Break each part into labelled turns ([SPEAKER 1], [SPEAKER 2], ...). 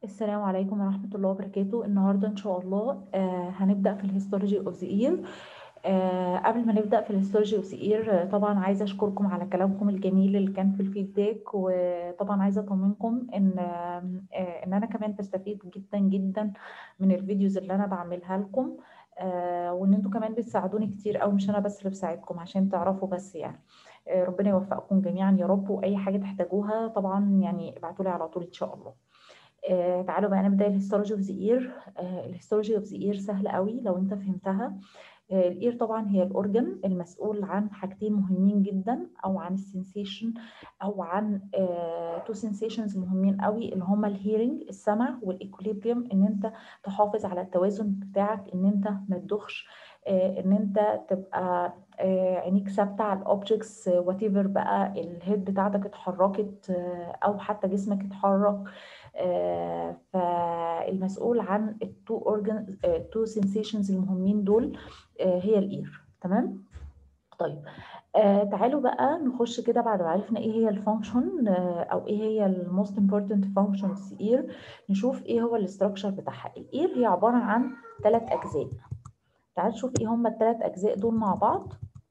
[SPEAKER 1] السلام عليكم ورحمة الله وبركاته النهاردة إن شاء الله آه هنبدأ في الهيستولوجي اوف ذا اير قبل ما نبدأ في الهيستولوجي اوف ذا اير طبعا عايزة أشكركم على كلامكم الجميل اللي كان في الفيدباك وطبعا عايزة أطمنكم إن آه إن أنا كمان بستفيد جدا جدا من الفيديوز اللي أنا بعملها لكم آه وإن أنتوا كمان بتساعدوني كتير أوي مش أنا بس اللي بساعدكم عشان تعرفوا بس يعني آه ربنا يوفقكم جميعا يا رب وأي حاجة تحتاجوها طبعا يعني ابعتولي على طول إن شاء الله. آه تعالوا بقى نبدا الهيستولوجي اوف ذا اير الهيستولوجي اوف ذا اير سهل قوي لو انت فهمتها آه الاير طبعا هي الاورجن المسؤول عن حاجتين مهمين جدا او عن السنسيشن او عن تو آه سنسيشنز مهمين قوي اللي هما الهيرنج السمع والايكوليبريم ان انت تحافظ على التوازن بتاعك ان انت ما تدخش ان انت تبقى عينيك ثابته على الاوبجكتس وات ايفر بقى الهيد بتاعتك اتحركت او حتى جسمك اتحرك آه فالمسؤول عن التو اورجن التو سنسيشنز المهمين دول آه هي الاير تمام طيب آه تعالوا بقى نخش كده بعد ما عرفنا ايه هي الفانكشن او ايه هي الموست امبورتنت فانكشن اوف الاير نشوف ايه هو الاستراكشر بتاعها الاير هي عباره عن ثلاث اجزاء تعالوا نشوف ايه هم الثلاث اجزاء دول مع بعض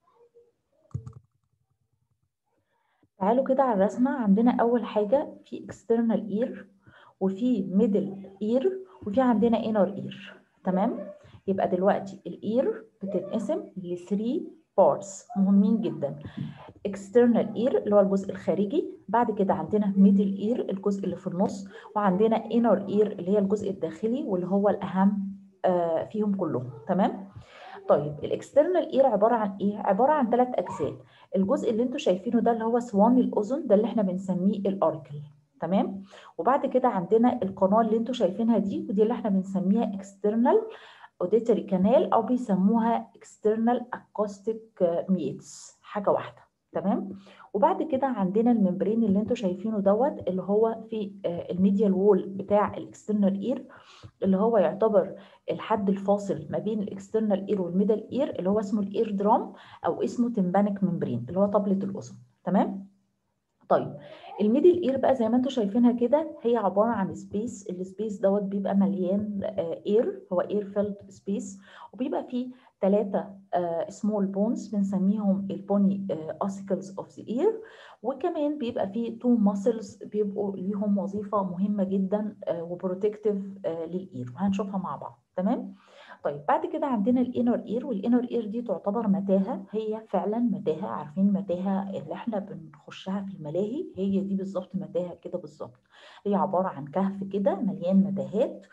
[SPEAKER 1] تعالوا كده على الرسمه عندنا اول حاجه في external ear وفي ميدل اير وفي عندنا انر اير تمام يبقى دلوقتي الاير بتنقسم ل 3 بارتس مهمين جدا external ear اللي هو الجزء الخارجي بعد كده عندنا middle ear الجزء اللي في النص وعندنا inner ear اللي هي الجزء الداخلي واللي هو الاهم آه فيهم كلهم تمام طيب الاكسترنال اير عباره عن ايه عباره عن ثلاث اجزاء الجزء اللي انتم شايفينه ده اللي هو سوان الاذن ده اللي احنا بنسميه الاوركل تمام وبعد كده عندنا القناه اللي انتم شايفينها دي ودي اللي احنا بنسميها external auditory canal او بيسموها external acoustic meatus حاجه واحده تمام وبعد كده عندنا الممبرين اللي انتم شايفينه دوت اللي هو في الميديال وول بتاع الاكسترنال اير اللي هو يعتبر الحد الفاصل ما بين الاكسترنال اير والميدل اير اللي هو اسمه الاير درام او اسمه تمبانيك ممبرين اللي هو طبله الاذن تمام طيب الميدل اير بقى زي ما انتم شايفينها كده هي عباره عن سبيس السبيس دوت بيبقى مليان اير هو اير فيلد سبيس وبيبقى فيه ثلاثه سمول بونز بنسميهم البوني اوسيكلز اوف ذا اير وكمان بيبقى فيه تو ماسلز بيبقوا ليهم وظيفه مهمه جدا وبروتكتيف للاير وهنشوفها مع بعض تمام طيب بعد كده عندنا الانر اير والانر اير دي تعتبر متاهه هي فعلا متاهه عارفين متاهه اللي احنا بنخشها في الملاهي هي دي بالظبط متاهه كده بالظبط هي عباره عن كهف كده مليان متاهات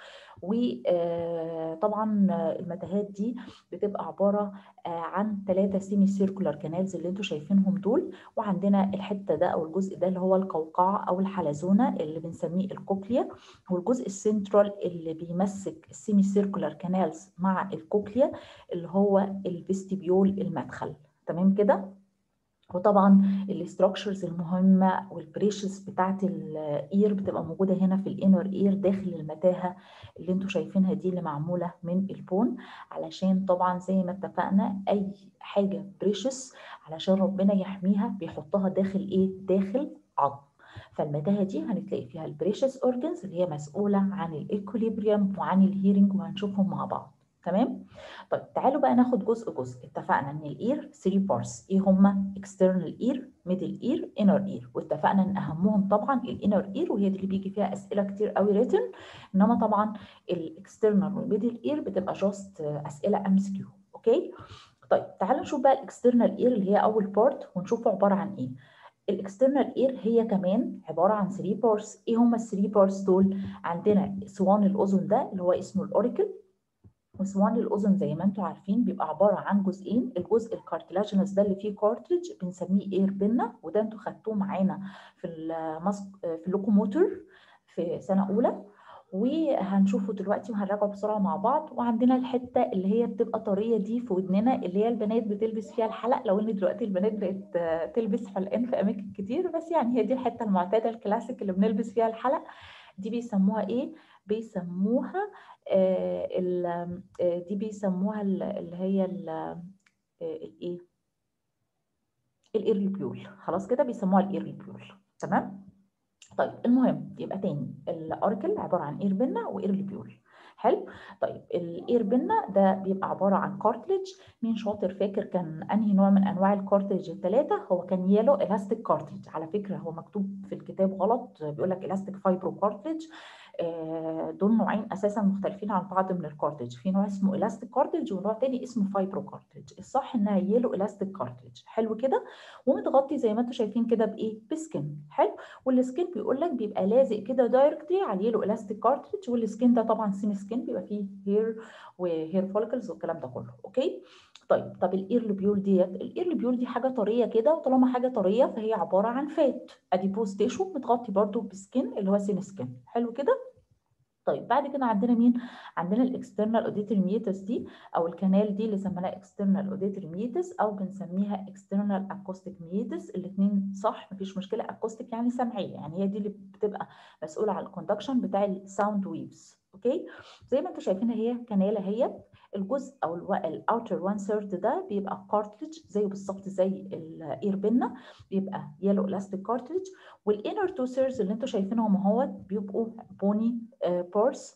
[SPEAKER 1] وطبعا المتاهات دي بتبقى عباره عن ثلاثه سيمي سيركولار كانالز اللي انتم شايفينهم دول وعندنا الحته ده او الجزء ده اللي هو القوقعه او الحلزونه اللي بنسميه الكوكليا والجزء السنترال اللي بيمسك السيمي سيركولار كانالز مع الكوكليا اللي هو الفيستيبيول المدخل تمام كده وطبعا الاستراكشرز المهمه والبريشز بتاعت الاير بتبقى موجوده هنا في الانر اير داخل المتاهه اللي انتم شايفينها دي اللي معموله من البون علشان طبعا زي ما اتفقنا اي حاجه بريشز علشان ربنا يحميها بيحطها داخل ايه داخل عظم فالمتاهه دي هنتلاقي فيها البريشز اورجنز اللي هي مسؤوله عن الايكوليبريم وعن الهيرنج وهنشوفهم مع بعض تمام طيب تعالوا بقى ناخد جزء جزء اتفقنا ان الاير 3 بارتس ايه هما اكسترنال اير ميدل اير انر اير واتفقنا ان اهمهم طبعا الانر اير وهي دي اللي بيجي فيها اسئله كتير قوي ريتن انما طبعا الاكسترنال والميدل اير بتبقى جاست اسئله ام كيو اوكي طيب تعالوا نشوف بقى الاكسترنال اير اللي هي اول بارت ونشوفه عباره عن ايه الاكسترنال اير هي كمان عباره عن 3 بارتس ايه هما ال 3 بارتس دول عندنا سوان الاذن ده اللي هو اسمه الاوريكل وسوان الاذن زي ما انتم عارفين بيبقى عباره عن جزئين الجزء الكارتلاجينس ده اللي فيه كارتريج بنسميه اير بينا وده انتم خدتوه معانا في المسك في اللوكوموتور في سنه اولى وهنشوفه دلوقتي وهنراجعه بسرعه مع بعض وعندنا الحته اللي هي بتبقى طريه دي في ودننا اللي هي البنات بتلبس فيها الحلق لو ان دلوقتي البنات بقت تلبس حلقان في اماكن كتير بس يعني هي دي الحته المعتاده الكلاسيك اللي بنلبس فيها الحلق دي بيسموها ايه بيسموها آه دي بيسموها اللي هي الايه الايرلي بيول خلاص كده بيسموها الايرلي بيول تمام طيب المهم يبقى تاني الاركل عباره عن اير بينا واير ليبيول حلو طيب الاير بينا ده بيبقى عباره عن كارتلج مين شاطر فاكر كان انهي نوع من انواع الكارتلج الثلاثه هو كان يلو الاستيك كارتلج على فكره هو مكتوب في الكتاب غلط بيقول لك الاستيك فايبرو كارتلج دول نوعين اساسا مختلفين عن بعض من الكارتلج في نوع اسمه الاستيك كارتلج ونوع تاني اسمه فايبرو كارتلج الصح انها يلو الاستيك كارتلج حلو كده ومتغطي زي ما انتم شايفين كده بايه بسكن حلو والسكين بيقول لك بيبقى لازق كده دايركتلي على اليلو الاستيك كارتلج والسكين ده طبعا سين سكين بيبقى فيه هير وهير فوليكلز والكلام ده كله اوكي طيب طب الاير لوبيول ديت الاير لوبيول دي حاجه طريه كده وطالما حاجه طريه فهي عباره عن فات اديبوز تيشو متغطي برده بسكين اللي هو سين سكين حلو كده طيب بعد كده عندنا مين؟ عندنا الاكسترنال اوديتري ميتس دي او الكنال دي اللي سميناها اكسترنال اوديتري ميتس او بنسميها اكسترنال اكوستيك ميتس الاثنين صح مفيش مشكله اكوستيك يعني سمعيه يعني هي دي اللي بتبقى مسؤوله عن الكوندكشن بتاع الساوند ويفز اوكي زي ما انتم شايفين هي كناله هي الجزء او الاوتر 1 ثيرد ده بيبقى كارتلج زيه بالظبط زي الاير بينا بيبقى يلو الاستيك كارتلج والانر تو ثيردز اللي انتم شايفينهم اهوت بيبقوا بوني بورس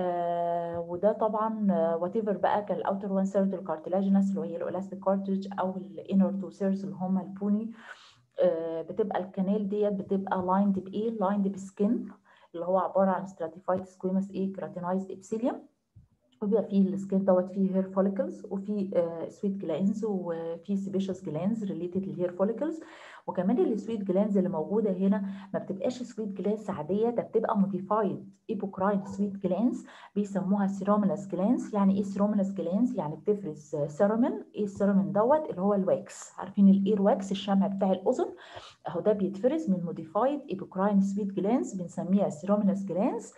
[SPEAKER 1] آه وده طبعا وات ايفر بقى كان الاوتر 1 ثيرد الكارتلاجينس اللي هو يلو الاستيك كارتلج او الانر تو ثيردز اللي هم البوني آه بتبقى الكنال ديت بتبقى لايند بايه؟ لايند بسكن اللي هو عباره عن stratified squamous ايه كراتينايزد ابسيليوم وبيبقى فيه السكين دوت فيه هير فوليكلز وفي سويت جلانز وفي سيبيشس جلانز ريليتد للهير فوليكلز وكمان السويت جلانز اللي موجوده هنا ما بتبقاش سويت جلانز عاديه ده بتبقى موديفايد ايبوكراين سويت جلانز بيسموها سيرومينس جلانز يعني ايه سيرومينس جلانز يعني بتفرز سيرومين ايه السيرومين دوت اللي هو الواكس عارفين الاير واكس الشمع بتاع الاذن اهو ده بيتفرز من موديفايد ايبوكراين سويت جلانز بنسميها سيرومينس جلانز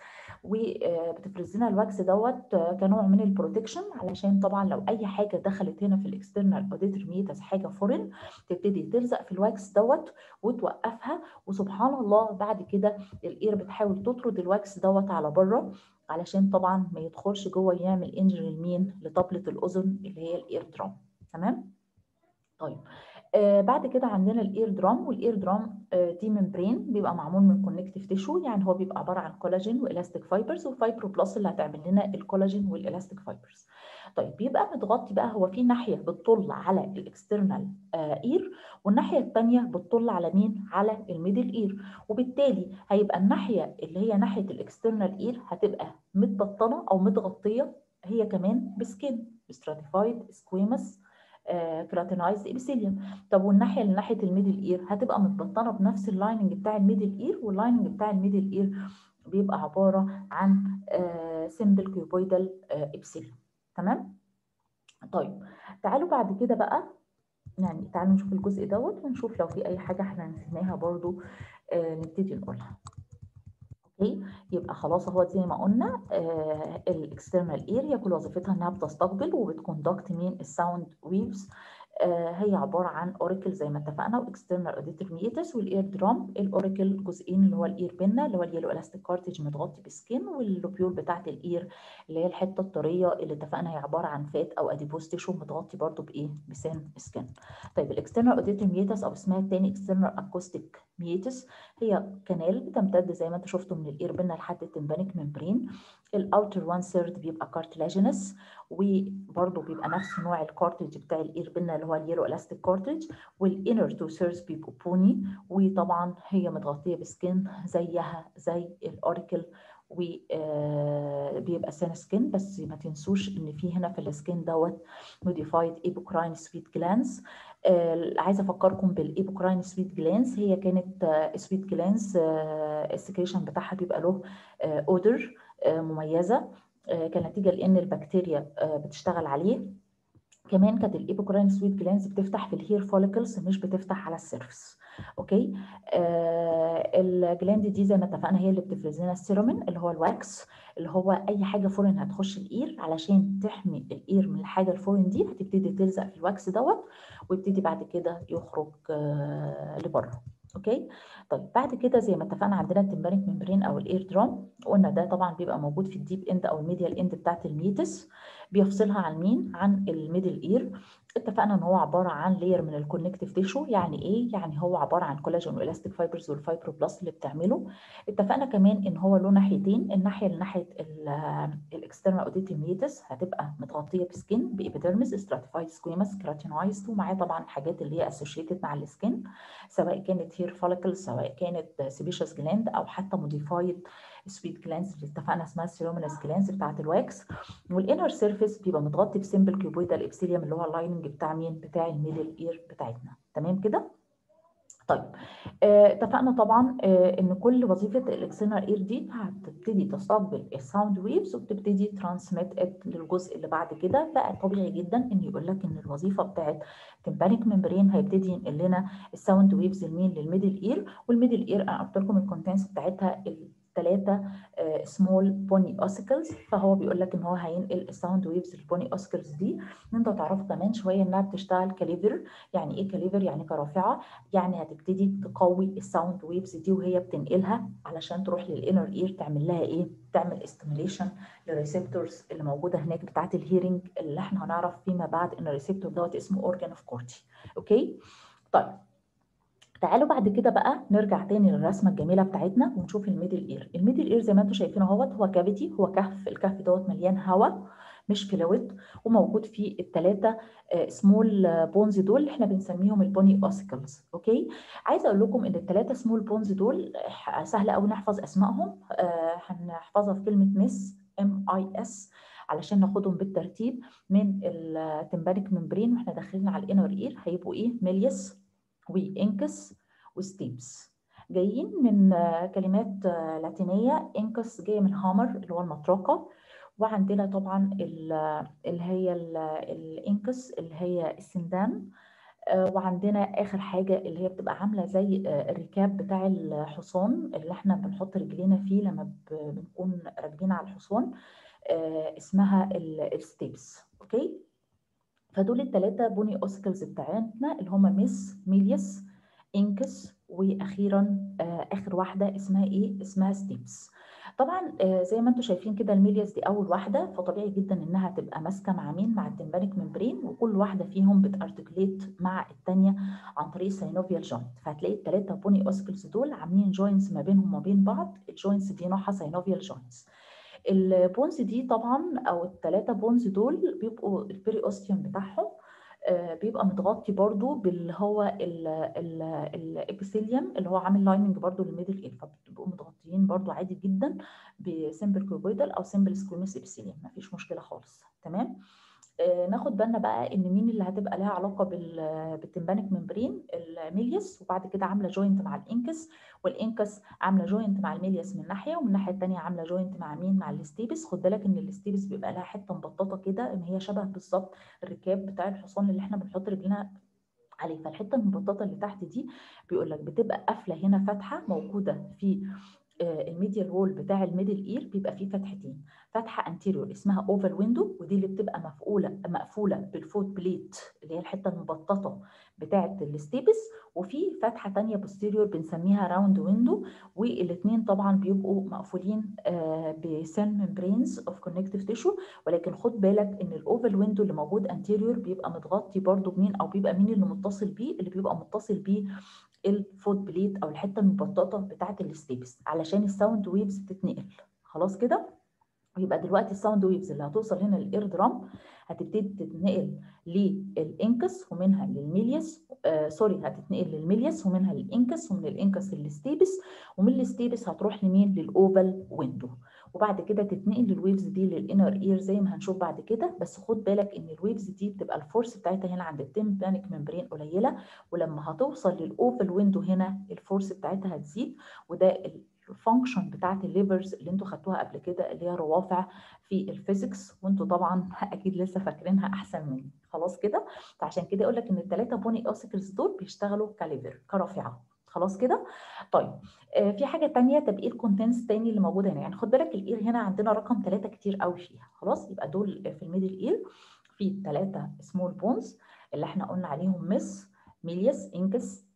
[SPEAKER 1] وبتفرز لنا الواكس دوت كنوع من البروتكشن علشان طبعا لو اي حاجه دخلت هنا في الاكسترنال اوديتري ميتاس حاجه فورين تبتدي تلزق في الواكس دوت وتوقفها وسبحان الله بعد كده الاير بتحاول تطرد الواكس دوت على بره علشان طبعا ما يدخلش جوه يعمل انجري لمين لطبله الاذن اللي هي الاير درام تمام طيب آه بعد كده عندنا الاير درام والاير درام آه دي ممبرين بيبقى معمول من كونكتيف تيشو يعني هو بيبقى عباره عن كولاجين والاستيك فايبرز وفايبروبلاست اللي هتعمل لنا الكولاجين والالاستيك فايبرز طيب بيبقى متغطي بقى هو في ناحيه بتطل على الاكسترنال آه اير والناحيه الثانيه بتطل على مين على الميدل اير وبالتالي هيبقى الناحيه اللي هي ناحيه الاكسترنال اير هتبقى متبطنه او متغطيه هي كمان بسكين ستراتيفايد سكويمس كراتينايزد ابيثيليوم طب والناحيه اللي ناحيه الميدل اير هتبقى متبطنه بنفس اللايننج بتاع الميدل اير واللايننج بتاع الميدل اير بيبقى عباره عن سمبل كيوبويدال ابيثيليوم تمام طيب تعالوا بعد كده بقى يعني تعالوا نشوف الجزء دوت ونشوف لو في اي حاجه احنا نسيناها برضو آه نبتدي نقولها اوكي يبقى خلاص اهو زي ما قلنا آه الاكسترنال اير هي كل وظيفتها انها بتستقبل وبتكوندكت مين الساوند ويفز آه هي عباره عن اوريكل زي ما اتفقنا واكسترنال اوديتور ميتس والاير درام الاوريكل جزئين اللي هو الاير بينا اللي هو اليلو الاستيك كارتج متغطي بسكين واللوبيول بتاعه الاير اللي هي الحته الطريه اللي اتفقنا هي عباره عن فات او اديبوز تيشو متغطي برده بايه بسن سكين طيب الاكسترنال اوديتور ميتس او اسمها الثاني اكسترنال اكوستيك ميتس هي كانال بتمتد زي ما انتم شفتوا من الاير بينا لحد التمبانيك ممبرين الاوتر 1 ثيرد بيبقى كارتلاجينس وبرده بيبقى نفس نوع الكارتج بتاع الاير بينا اللي هو اليلو الاستيك كارتج والانر تو ثيردز بيبقوا بوني وطبعا هي متغطيه بسكين زيها زي الاوريكل وبيبقى سان سكين بس ما تنسوش ان في هنا في السكين دوت موديفايد ايبوكراين سويت جلانس آه عايزه افكركم بالايبوكراين سويت جلانس هي كانت آه سويت جلانس آه السكريشن بتاعها بيبقى له اودر مميزه كنتيجه لان البكتيريا بتشتغل عليه كمان كانت الايبوكراين سويت جلانز بتفتح في الهير فوليكلز مش بتفتح على السيرفس اوكي آه الجلاند دي زي ما اتفقنا هي اللي بتفرز لنا السيرومين اللي هو الواكس اللي هو اي حاجه فورين هتخش الاير علشان تحمي الاير من الحاجه الفورين دي هتبتدي تلزق في الواكس دوت ويبتدي بعد كده يخرج آه لبره اوكي طيب بعد كده زي ما اتفقنا عندنا التمبانيك ممبرين او الاير درام قلنا ده طبعا بيبقى موجود في الديب اند او الميديال اند بتاعت الميتس بيفصلها عن مين عن الميدل اير اتفقنا ان هو عباره عن لير من الكونكتيف تيشو يعني ايه يعني هو عباره عن كولاجين والاستيك فايبرز والفايبروبلاست اللي بتعمله اتفقنا كمان ان هو له ناحيتين الناحيه اللي ناحيه الاكسترنال اوديتي ميتس هتبقى متغطيه بسكين بابيديرمس ستراتيفايد سكويمس كراتينايزد ومعاه طبعا الحاجات اللي هي اسوشيتد مع السكين سواء كانت هير فوليكل سواء كانت سيبيشس جلاند او حتى موديفايد سويت جلانز اللي اتفقنا اسمها سيرومينس جلانز بتاعت الواكس والانر سيرفيس بيبقى متغطي بسمبل كيوبويدال ابسيليوم اللي هو اللايننج بتاع مين بتاع الميدل اير بتاعتنا تمام كده طيب آه، اتفقنا طبعا آه، ان كل وظيفه الاكسترنال اير دي هتبتدي تستقبل الساوند ويفز وبتبتدي ترانسميت للجزء اللي بعد كده فطبيعي جدا ان يقول لك ان الوظيفه بتاعت تمبانيك ممبرين هيبتدي ينقل لنا الساوند ويفز لمين للميدل اير والميدل اير انا قلت لكم الكونتنس بتاعتها ثلاثة سمول بوني اوسيكلز فهو بيقول لك ان هو هينقل الساوند ويفز البوني اوسيكلز دي ان انت تعرفوا كمان شويه انها بتشتغل كليفر يعني ايه كليفر يعني كرافعه يعني هتبتدي تقوي الساوند ويفز دي وهي بتنقلها علشان تروح للانر اير تعمل لها ايه تعمل استيميليشن للريسبتورز اللي موجوده هناك بتاعه الهيرنج اللي احنا هنعرف فيما بعد ان الريسبتور دوت اسمه اورجان اوف كورتي اوكي طيب تعالوا بعد كده بقى نرجع تاني للرسمه الجميله بتاعتنا ونشوف الميدل اير الميدل اير زي ما انتم شايفين اهوت هو كافيتي هو كهف الكهف دوت مليان هواء مش فلويد وموجود فيه الثلاثه سمول بونز دول اللي احنا بنسميهم البوني اوسيكلز اوكي عايزه اقول لكم ان الثلاثه سمول بونز دول سهل قوي نحفظ اسمائهم آه هنحفظها في كلمه مس ام اي اس علشان ناخدهم بالترتيب من التمبانيك ممبرين واحنا داخلين على الانر اير هيبقوا ايه ميليس وانكس وستيبس جايين من كلمات لاتينية انكس جاية من هامر اللي هو المطرقة وعندنا طبعا اللي هي الانكس اللي هي السندان وعندنا اخر حاجه اللي هي بتبقى عامله زي الركاب بتاع الحصان اللي احنا بنحط رجلينا فيه لما بنكون راكبين على الحصان اسمها الستيبس اوكي فدول الثلاثه بوني اوسكلز بتاعتنا اللي هم ميس ميليس انكس واخيرا اخر واحده اسمها ايه اسمها ستيبس طبعا زي ما انتم شايفين كده الميلياس دي اول واحده فطبيعي جدا انها تبقى ماسكه مع مين مع التمبانيك ممبرين وكل واحده فيهم بتارتكليت مع الثانيه عن طريق السينوفيال جوينت فهتلاقي الثلاثه بوني اوسكلز دول عاملين جوينتس ما بينهم وما بين بعض الجوينتس دي نوعها سينوفيال جوينتس البونز دي طبعا او الثلاثه بونز دول بيبقوا البيري اوستيوم بتاعهم بيبقى متغطي برضو باللي هو الابيثيليوم اللي هو عامل لايننج برضو للميدل اير فبيبقوا متغطيين برضو عادي جدا بسمبل كوبويدال او سمبل سكويمس ابيثيليوم مفيش مشكله خالص تمام آه ناخد بالنا بقى ان مين اللي هتبقى لها علاقه بالتمبانيك ممبرين الميليس وبعد كده عامله جوينت مع الانكس والانكس عامله جوينت مع الميليس من ناحيه ومن الناحيه الثانيه عامله جوينت مع مين مع الاستيبس خد بالك ان الاستيبس بيبقى لها حته مبططه كده ان هي شبه بالظبط الركاب بتاع الحصان اللي احنا بنحط رجلنا عليه فالحته المبططه اللي تحت دي بيقول لك بتبقى قافله هنا فتحه موجوده في الميديال وول بتاع الميدل اير بيبقى فيه فتحتين فتحه انتيريور اسمها اوفر ويندو ودي اللي بتبقى مفعوله مقفوله بالفوت بليت اللي هي الحته المبططه بتاعه الستيبس وفي فتحه ثانيه بوستيريور بنسميها راوند ويندو والاثنين طبعا بيبقوا مقفولين بسيل ممبرينز اوف كونكتيف تيشو ولكن خد بالك ان الاوفر ويندو اللي موجود انتيريور بيبقى متغطي برده بمين او بيبقى مين اللي متصل بيه اللي بيبقى متصل بيه الفوت بليت او الحته المبططه بتاعه الستيبس علشان الساوند ويفز تتنقل خلاص كده يبقى دلوقتي الساوند ويفز اللي هتوصل هنا للاير درام هتبتدي تتنقل للانكس ومنها للميليس آه سوري هتتنقل للميليس ومنها للانكس ومن الانكس للستيبس ومن الستيبس هتروح لمين للاوفال ويندو وبعد كده تتنقل الويفز دي للانر اير زي ما هنشوف بعد كده بس خد بالك ان الويفز دي بتبقى الفورس بتاعتها هنا عند التمبانيك ممبرين قليله ولما هتوصل للاوفال ويندو هنا الفورس بتاعتها هتزيد وده الفانكشن بتاعت الليفرز اللي انتوا خدتوها قبل كده اللي هي روافع في الفيزيكس وانتوا طبعا اكيد لسه فاكرينها احسن مني خلاص كده فعشان كده اقول لك ان الثلاثه بوني اوسيكلز دول بيشتغلوا كليفر كرافعه خلاص كده طيب آه في حاجه تانية طب ايه الكونتنتس تاني اللي موجوده هنا يعني خد بالك الاير هنا عندنا رقم ثلاثة كتير قوي فيها خلاص يبقى دول في الميدل اير في ثلاثه سمول بونز اللي احنا قلنا عليهم مس ميليس انكس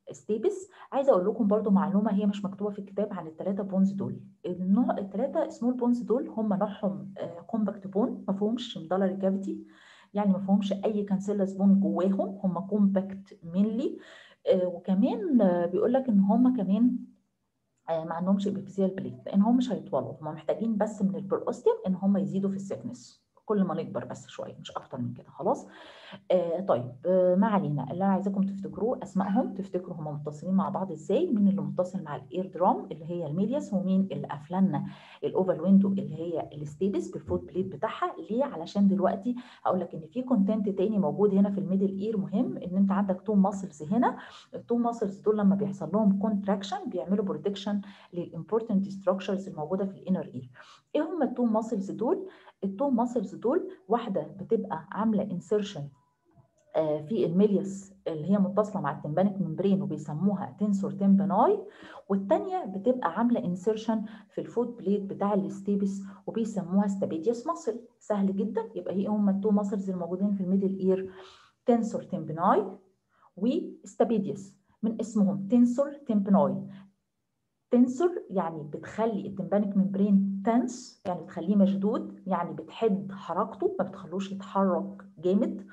[SPEAKER 1] ستيبس عايزه اقول لكم برضو معلومه هي مش مكتوبه في الكتاب عن الثلاثه بونز دول النوع الثلاثه سمول بونز دول هم نوعهم كومباكت بون ما فيهمش مدلري كافيتي يعني ما فيهمش اي كانسيلاس بون جواهم هم كومباكت مينلي وكمان بيقول لك ان هم كمان ما عندهمش ابيبسيال بليت لان هم مش هيطولوا هم محتاجين بس من البروستيوم ان هم يزيدوا في السيكنس كل ما نكبر بس شويه مش اكتر من كده خلاص آه طيب آه ما علينا اللي انا عايزاكم تفتكروه اسمائهم تفتكروا هم متصلين مع بعض ازاي مين اللي متصل مع الاير درام اللي هي الميلياس ومين اللي قافله لنا الاوفال ويندو اللي هي الستيبس بالفوت بليت بتاعها ليه علشان دلوقتي هقول لك ان في كونتنت تاني موجود هنا في الميدل اير مهم ان انت عندك تو ماسلز هنا التو ماسلز دول لما بيحصل لهم كونتراكشن بيعملوا بروتكشن للامبورتنت ستراكشرز الموجوده في الانر اير ايه هم التو ماسلز دول التو ماسلز دول واحده بتبقى عامله انسيرشن في الميليوس اللي هي متصله مع التمبانيك ممبرين وبيسموها تنسور تمباناي والثانيه بتبقى عامله انسيرشن في الفوت بليت بتاع الستيبس وبيسموها ستابيديوس ماسل سهل جدا يبقى هي هم التو ماسلز الموجودين في الميدل اير تنسور تمباناي وستابيديوس من اسمهم تنسور تمباناي تنسور يعني بتخلي التمبانيك ممبرين تنس يعني بتخليه مشدود يعني بتحد حركته ما بتخلوش يتحرك جامد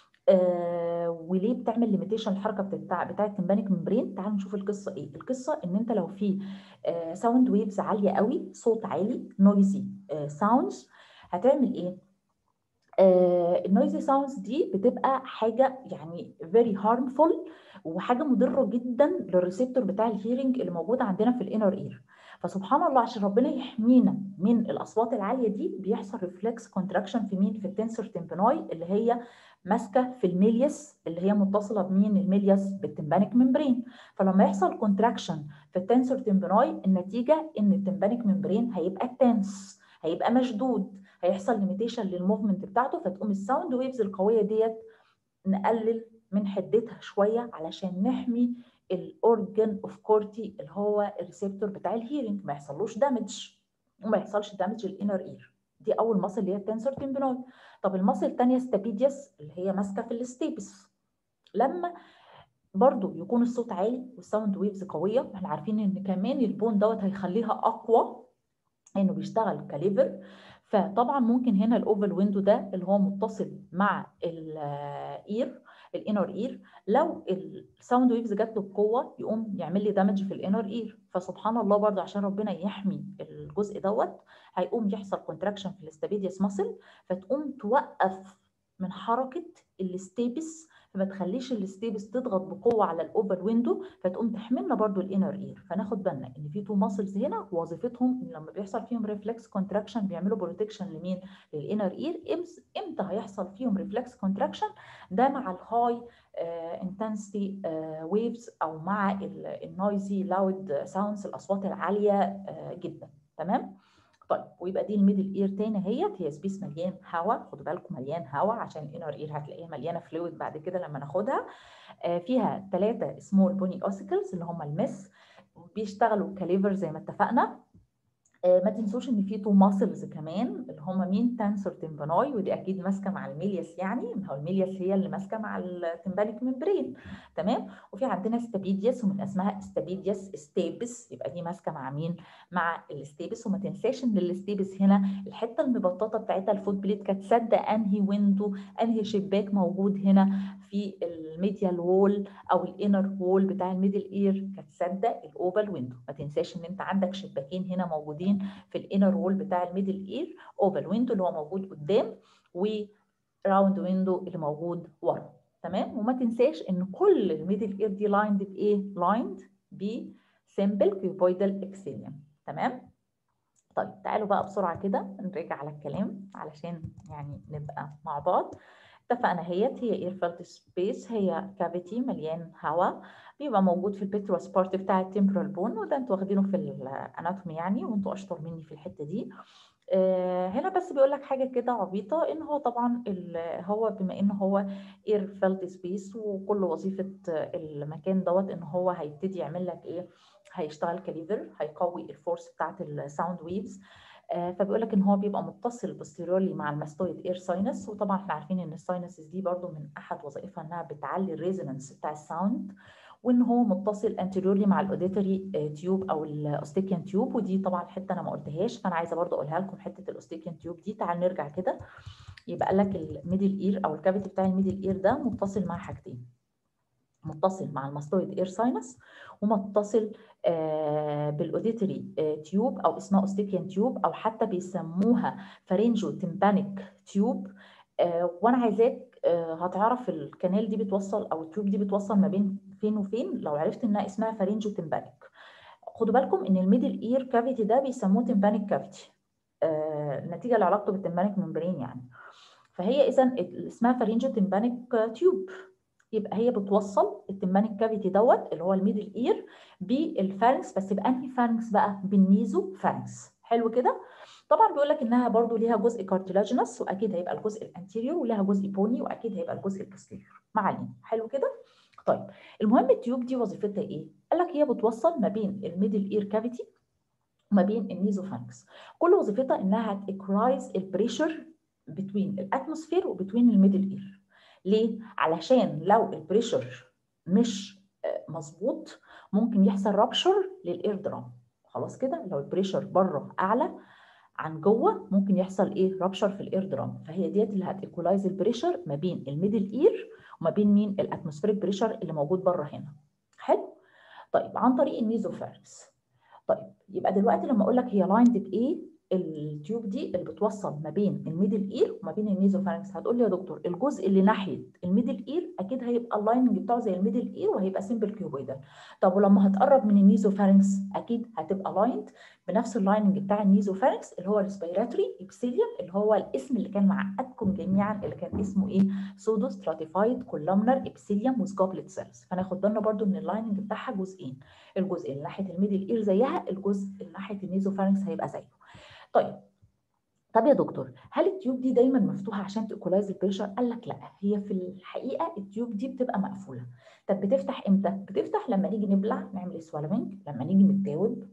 [SPEAKER 1] آه وليه بتعمل ليميتيشن الحركه بتاع بتاع التمبانيك ممبرين تعالوا نشوف القصه ايه القصه ان انت لو في آه ساوند ويفز عاليه قوي صوت عالي نويزي آه ساوندز هتعمل ايه النويزي ساوندز دي بتبقى حاجه يعني فيري هارمفول وحاجه مضره جدا للريسبتور بتاع الهيرنج اللي موجود عندنا في الانر اير فسبحان الله عشان ربنا يحمينا من الاصوات العاليه دي بيحصل ريفلكس كونتراكشن في مين في التنسور تمبناي اللي هي ماسكه في الميليس اللي هي متصله بمين الميليس بالتمبانيك ممبرين فلما يحصل كونتراكشن في التنسور تمبناي النتيجه ان التمبانيك ممبرين هيبقى تنس هيبقى مشدود هيحصل ليميتيشن للموفمنت بتاعته فتقوم الساوند ويفز القويه ديت نقلل من حدتها شويه علشان نحمي الاورجن اوف كورتي اللي هو الريسبتور بتاع الهيرنج ما يحصلوش دامج وما يحصلش دامج للانر اير دي اول ماسل اللي هي التنسور تمبناي طب الماسل الثانيه ستابيديوس اللي هي ماسكه في الستيبس لما برضو يكون الصوت عالي والساوند ويفز قويه احنا عارفين ان كمان البون دوت هيخليها اقوى انه بيشتغل كليفر فطبعا ممكن هنا الاوفل ويندو ده اللي هو متصل مع الاير الانر اير لو الساوند ويفز جات له بقوه يقوم يعمل لي دامج في الانر اير فسبحان الله برضه عشان ربنا يحمي الجزء دوت هيقوم يحصل كونتراكشن في الاستابيديوس ماسل فتقوم توقف من حركه الستيبس فما تخليش الستيبس تضغط بقوه على الاوفر ويندو فتقوم تحملنا برضو الانر اير فناخد بالنا ان في تو ماسلز هنا وظيفتهم ان لما بيحصل فيهم ريفلكس كونتراكشن بيعملوا بروتكشن لمين للانر اير امتى هيحصل فيهم ريفلكس كونتراكشن ده مع الهاي انتنسيتي ويفز او مع النويزي لاود ساوندز الاصوات العاليه uh, جدا تمام طيب ويبقى دي الميدل اير تاني اهيت هي سبيس مليان هواء خدوا بالكم مليان هواء عشان الانر اير هتلاقيها مليانه فلويد بعد كده لما ناخدها آه فيها ثلاثه سمول بوني اوسيكلز اللي هم المس بيشتغلوا كاليفر زي ما اتفقنا آه ما تنسوش ان في تو ماسلز كمان اللي هم مين تانسور تمباناي ودي اكيد ماسكه مع الميلياس يعني ما هو الميلياس هي اللي ماسكه مع التمبانيك ممبرين تمام وفي عندنا ستابيديوس ومن اسمها ستابيديوس ستيبس يبقى دي ماسكه مع مين مع الستيبس وما تنساش ان الستيبس هنا الحته المبططه بتاعتها الفوت بليت كانت سد انهي ويندو انهي شباك موجود هنا في الميديال وول او الانر وول بتاع الميدل اير كانت ساده الاوفال ويندو ما تنساش ان انت عندك شباكين هنا موجودين في الانر وول بتاع الميدل اير اوفال ويندو اللي هو موجود قدام وراوند ويندو اللي موجود ورا تمام وما تنساش ان كل الميدل اير دي لايند بايه لايند ب سمبل كيوبويدال اكسيليوم تمام طيب تعالوا بقى بسرعه كده نرجع على الكلام علشان يعني نبقى مع بعض اتفقنا هيت هي اير فيلت سبيس هي كافيتي مليان هواء بيبقى موجود في البيتروس بارت بتاع التمبرال بون وده انتوا واخدينه في الاناتومي يعني وانتوا اشطر مني في الحته دي آه هنا بس بيقول لك حاجه كده عبيطه ان هو طبعا هو بما ان هو اير فيلت سبيس وكل وظيفه المكان دوت ان هو هيبتدي يعمل لك ايه هيشتغل كليفر هيقوي الفورس بتاعت الساوند ويفز آه فبيقول لك ان هو بيبقى متصل بوستيريورلي مع الماستويد اير ساينس وطبعا احنا عارفين ان الساينسز دي برضو من احد وظائفها انها بتعلي الريزونانس بتاع الساوند وان هو متصل انتيريورلي مع الاوديتوري تيوب او الاوستيكيان تيوب ودي طبعا حته انا ما قلتهاش فانا عايزه برضو اقولها لكم حته الاوستيكيان تيوب دي تعال نرجع كده يبقى قال لك الميدل اير او الكافيتي بتاع الميدل اير ده متصل مع حاجتين متصل مع الماستويد اير ساينس ومتصل آه بالاوديتوري آه تيوب او اسمها اوستيكيان تيوب او حتى بيسموها فارينجو تيمبانيك تيوب آه وانا عايزاك هتعرف الكنال دي بتوصل او التيوب دي بتوصل ما بين فين وفين لو عرفت انها اسمها فارينجو تيمبانيك خدوا بالكم ان الميدل اير كافيتي ده بيسموه تيمبانيك كافيتي نتيجه لعلاقته بالتيمبانيك ممبرين يعني فهي اذا اسمها فارينجو تيمبانيك تيوب يبقى هي بتوصل التمبانيك كافيتي دوت اللي هو الميدل اير بالفارنكس بس بانهي فارنكس بقى بالنيزو فارنكس حلو كده طبعا بيقول لك انها برضو ليها جزء كارتلاجينس واكيد هيبقى الجزء الانتيريور ولها جزء بوني واكيد هيبقى الجزء البوستيريور ما علينا حلو كده طيب المهم التيوب دي وظيفتها ايه قال لك هي بتوصل ما بين الميدل اير كافيتي وما بين النيزو فارنكس كل وظيفتها انها هتيكولايز البريشر بتوين الاتموسفير وبتوين الميدل اير ليه؟ علشان لو البريشر مش مظبوط ممكن يحصل رابشر للاير درام خلاص كده لو البريشر بره اعلى عن جوه ممكن يحصل ايه رابشر في الاير درام فهي ديت اللي هتيكولايز البريشر ما بين الميدل اير وما بين مين الاتموسفيريك بريشر اللي موجود بره هنا حلو طيب عن طريق النيزوفارنكس طيب يبقى دلوقتي لما اقول لك هي لايند بايه التيوب دي اللي بتوصل ما بين الميدل اير وما بين النيزوفارنكس هتقول لي يا دكتور الجزء اللي ناحيه الميدل اير اكيد هيبقى اللايننج بتاعه زي الميدل اير وهيبقى سمبل كيوبويدال طب ولما هتقرب من النيزوفارنكس اكيد هتبقى لايند بنفس اللايننج بتاع النيزوفارنكس اللي هو الريسبيراتوري ابسيليوم اللي هو الاسم اللي كان معقدكم جميعا اللي كان اسمه ايه سودو ستراتيفايد كولومنر ابسيليوم وسكوبلت سيلز فناخد بالنا برده ان اللايننج بتاعها جزئين الجزء اللي ناحيه الميدل اير زيها الجزء اللي ناحيه النيزوفارنكس هيبقى زيه طيب طب يا دكتور هل التيوب دي دايما مفتوحه عشان تيكولايز البريشر؟ قال لك لا هي في الحقيقه التيوب دي بتبقى مقفوله. طب بتفتح امتى؟ بتفتح لما نيجي نبلع نعمل سوالوينج، لما نيجي نتداوب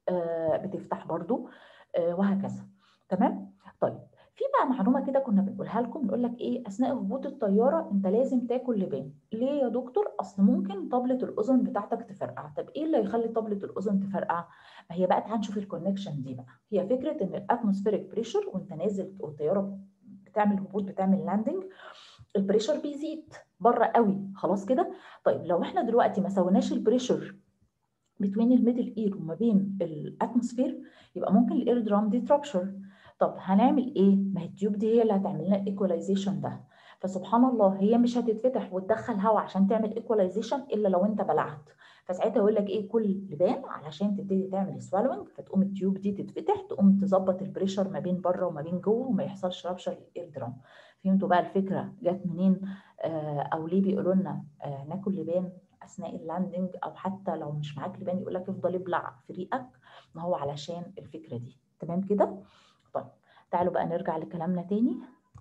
[SPEAKER 1] آه بتفتح برضو آه وهكذا. تمام؟ طيب في بقى معلومه كده كنا بنقولها لكم نقول لك ايه اثناء هبوط الطياره انت لازم تاكل لبان ليه يا دكتور اصل ممكن طبله الاذن بتاعتك تفرقع طب ايه اللي يخلي طبله الاذن تفرقع ما هي بقى تعال نشوف الكونكشن دي بقى هي فكره ان الاتموسفيريك بريشر وانت نازل والطياره بتعمل هبوط بتعمل لاندنج البريشر بيزيد بره قوي خلاص كده طيب لو احنا دلوقتي ما سويناش البريشر بين الميدل اير وما بين الاتموسفير يبقى ممكن الاير درام دي ترابشر طب هنعمل ايه؟ ما هي التيوب دي هي اللي هتعمل لنا الايكولايزيشن ده فسبحان الله هي مش هتتفتح وتدخل هواء عشان تعمل ايكولايزيشن الا لو انت بلعت فساعتها يقول لك ايه كل لبان علشان تبتدي تعمل سوالوينج فتقوم التيوب دي تتفتح تقوم تظبط البريشر ما بين بره وما بين جوه وما يحصلش رابشر للاير درام فهمتوا بقى الفكره جت منين آه او ليه بيقولوا لنا آه ناكل لبان اثناء اللاندنج او حتى لو مش معاك لبان يقول لك افضل ابلع في ريقك ما هو علشان الفكره دي تمام كده طيب تعالوا بقى نرجع لكلامنا تاني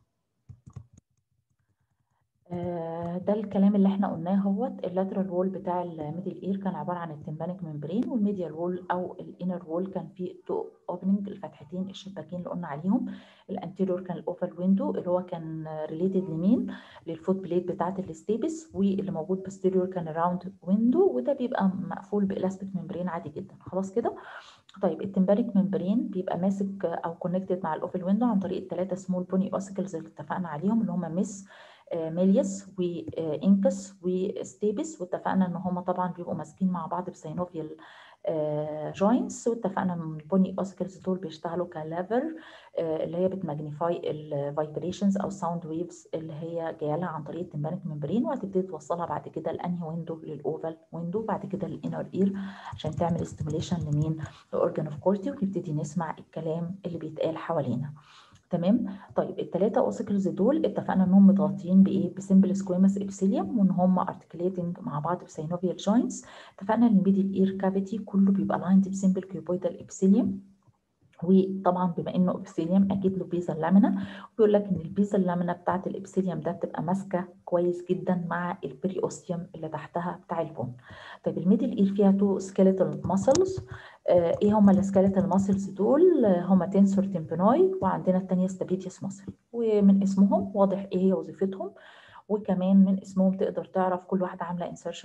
[SPEAKER 1] آه ده الكلام اللي احنا قلناه اهوت اللاترال وول بتاع الميدل اير كان عباره عن التمبانيك ممبرين والميديال وول او الانر وول كان فيه تو اوبننج الفتحتين الشباكين اللي قلنا عليهم الانتيريور كان الاوفال ويندو اللي هو كان ريليتد لمين للفوت بليت بتاعه الاستيبس واللي موجود بوستيريور كان راوند ويندو وده بيبقى مقفول بالاستيك ممبرين عادي جدا خلاص كده طيب التمباريك ممبرين بيبقى ماسك او كونكتد مع الاوفل ويندو عن طريق الثلاثه سمول بوني اوسيكلز اللي اتفقنا عليهم اللي هم ميس ميليس وانكس وستيبس واتفقنا ان هم طبعا بيبقوا ماسكين مع بعض بسينوفيال جوينتس واتفقنا ان البوني اوسيكلز دول بيشتغلوا كليفر اللي هي بتماجنيفاي الفايبريشنز او ساوند ويفز اللي هي جايه لها عن طريق التمبانيك ممبرين وهتبتدي توصلها بعد كده لانهي ويندو للاوفال ويندو بعد كده للانر اير عشان تعمل ستيميليشن لمين لاورجان اوف كورتي ونبتدي نسمع الكلام اللي بيتقال حوالينا تمام طيب الثلاثه اوسيكلز دول اتفقنا انهم متغطيين بايه بسمبل سكويمس ابسيليوم وان هم ارتكليتنج مع بعض بسينوفيال جوينتس اتفقنا ان الميدل اير كافيتي كله بيبقى لايند بسمبل كيوبويدال ابسيليوم وطبعا بما انه ابسيليوم اكيد له بيزا لامينا وبيقول لك ان البيزا اللامينا بتاعت الابسيليوم ده بتبقى ماسكه كويس جدا مع البري اوستيوم اللي تحتها بتاع البون طيب الميدل اير فيها تو سكيليتال ماسلز آه ايه هما السكيليتال ماسلز دول آه هما تنسور تمبناي وعندنا الثانيه ستابيتيوس ماسل ومن اسمهم واضح ايه هي وظيفتهم وكمان من اسمهم تقدر تعرف كل واحده عامله انسرشن